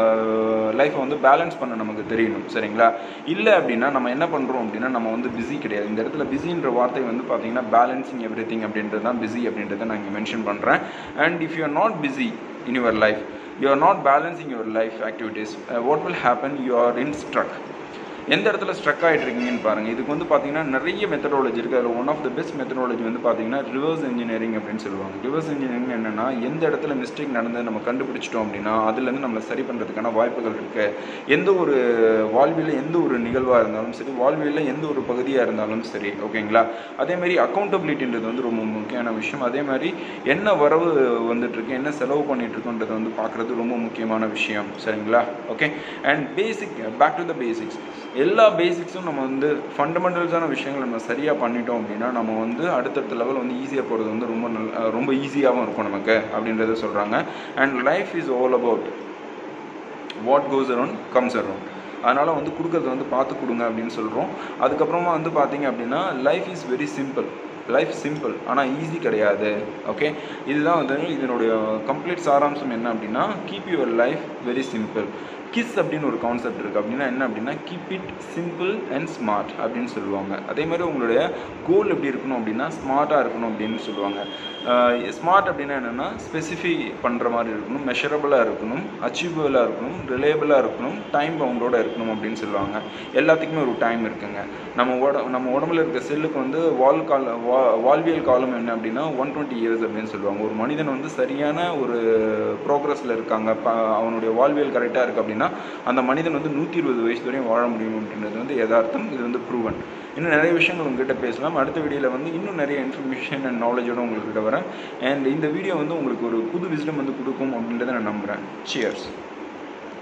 லைஃப்பை வந்து பேலன்ஸ் பண்ண நமக்கு தெரியணும் சரிங்களா இல்லை அப்படின்னா நம்ம என்ன பண்ணுறோம் அப்படின்னா நம்ம வந்து பிஸி கிடையாது இந்த இடத்துல பிஸின்ற வார்த்தை வந்து பார்த்தீங்கன்னா பேலன்சிங் எவ்ரி திங் அப்படின்றது தான் பிஸி அப்படின்றத நான் இங்கே மென்ஷன் பண்ணுறேன் and if you are not busy in your life you are not balancing your life activities what will happen you are in struck எந்த இடத்துல ஸ்ட்ரக் ஆகிட்டு இருக்கீங்கன்னு பாருங்கள் இதுக்கு வந்து பார்த்தீங்கன்னா நிறைய மெத்தடாலஜி இருக்குது அதில் one of the best methodology வந்து பார்த்தீங்கன்னா ரிவர்ஸ் இன்ஜினியரிங் அப்படின்னு சொல்லுவாங்க ரிவர்ஸ் இன்ஜினியரிங் என்னென்னா எந்த இடத்துல மிஸ்டேக் நடந்தது நம்ம கண்டுபிடிச்சிட்டோம் அப்படின்னா அதுலேருந்து நம்மளை சரி பண்ணுறதுக்கான வாய்ப்புகள் இருக்குது எந்த ஒரு வாழ்வியலில் எந்த ஒரு நிகழ்வாக இருந்தாலும் சரி வாழ்வியலில் எந்த ஒரு பகுதியாக இருந்தாலும் சரி ஓகேங்களா அதே மாதிரி அக்கௌண்டபிலிட்டின்றது வந்து ரொம்ப முக்கியமான விஷயம் அதே மாதிரி என்ன வரவு வந்துட்டுருக்கு என்ன செலவு பண்ணிட்டு இருக்கோன்றதை வந்து பார்க்குறது ரொம்ப முக்கியமான விஷயம் சரிங்களா okay and basic back to the basics எல்லா பேசிக்ஸும் நம்ம வந்து ஃபண்டமெண்டல்ஸான விஷயங்கள் நம்ம சரியாக பண்ணிட்டோம் அப்படின்னா நம்ம வந்து அடுத்தடுத்த லெவல் வந்து ஈஸியாக போகிறது வந்து ரொம்ப நல்ல ரொம்ப ஈஸியாகவும் இருக்கும் நமக்கு அப்படின்றத சொல்கிறாங்க and life is all about what goes around comes around அதனால் வந்து கொடுக்கறத வந்து பார்த்து கொடுங்க அப்படின்னு சொல்கிறோம் அதுக்கப்புறமா வந்து பார்த்தீங்க அப்படின்னா life is very simple life simple ஆனால் ஈஸி கிடையாது ஓகே இதுதான் வந்து இதனுடைய கம்ப்ளீட் சாராம்சம் என்ன அப்படின்னா keep your life very simple kiss அப்படின்னு ஒரு கான்செப்ட் இருக்குது அப்படின்னா என்ன அப்படின்னா keep it simple and smart அப்படின்னு சொல்லுவாங்க அதே மாதிரி உங்களுடைய கோல் எப்படி இருக்கணும் அப்படின்னா ஸ்மார்ட்டாக இருக்கணும் அப்படின்னு சொல்லுவாங்க ஸ்மார்ட் அப்படின்னா என்னென்னா ஸ்பெசிஃபை பண்ணுற மாதிரி இருக்கணும் மெஷரபிளாக இருக்கணும் அச்சீவபிளாக இருக்கணும் ரிலேபிளாக இருக்கணும் டைம் பவுண்டோட இருக்கணும் அப்படின்னு சொல்லுவாங்க எல்லாத்துக்குமே ஒரு டைம் இருக்குங்க நம்ம உட நம்ம உடம்புல இருக்க செல்லுக்கு வந்து வால் கால வா வாழ்வியல் காலம் என்ன அப்படின்னா ஒன் டுவெண்ட்டி இயர்ஸ் அப்படின்னு சொல்லுவாங்க ஒரு மனிதன் வந்து சரியான ஒரு ப்ரோக்ரஸில் இருக்காங்க ப அவனுடைய வாழ்வியல் கரெக்டாக இருக்குது அப்படின்னா அந்த மனிதன் வந்து நூற்றி இருபது வயசு வரையும் வாழ முடியும் அப்படின்றது வந்து யதார்த்தம் இது வந்து ப்ரூவன் இன்னும் நிறைய விஷயங்கள் உங்ககிட்ட பேசலாம் அடுத்த வீடியோவில் வந்து இன்னும் நிறைய இன்ஃபர்மேஷன் அண்ட் நாலேஜோட உங்கள்கிட்ட வரேன் அண்ட் இந்த வீடியோ வந்து உங்களுக்கு ஒரு புது விஸ்டம் வந்து கொடுக்கும் அப்படின்றத நான் நம்புகிறேன் சியர்ஸ்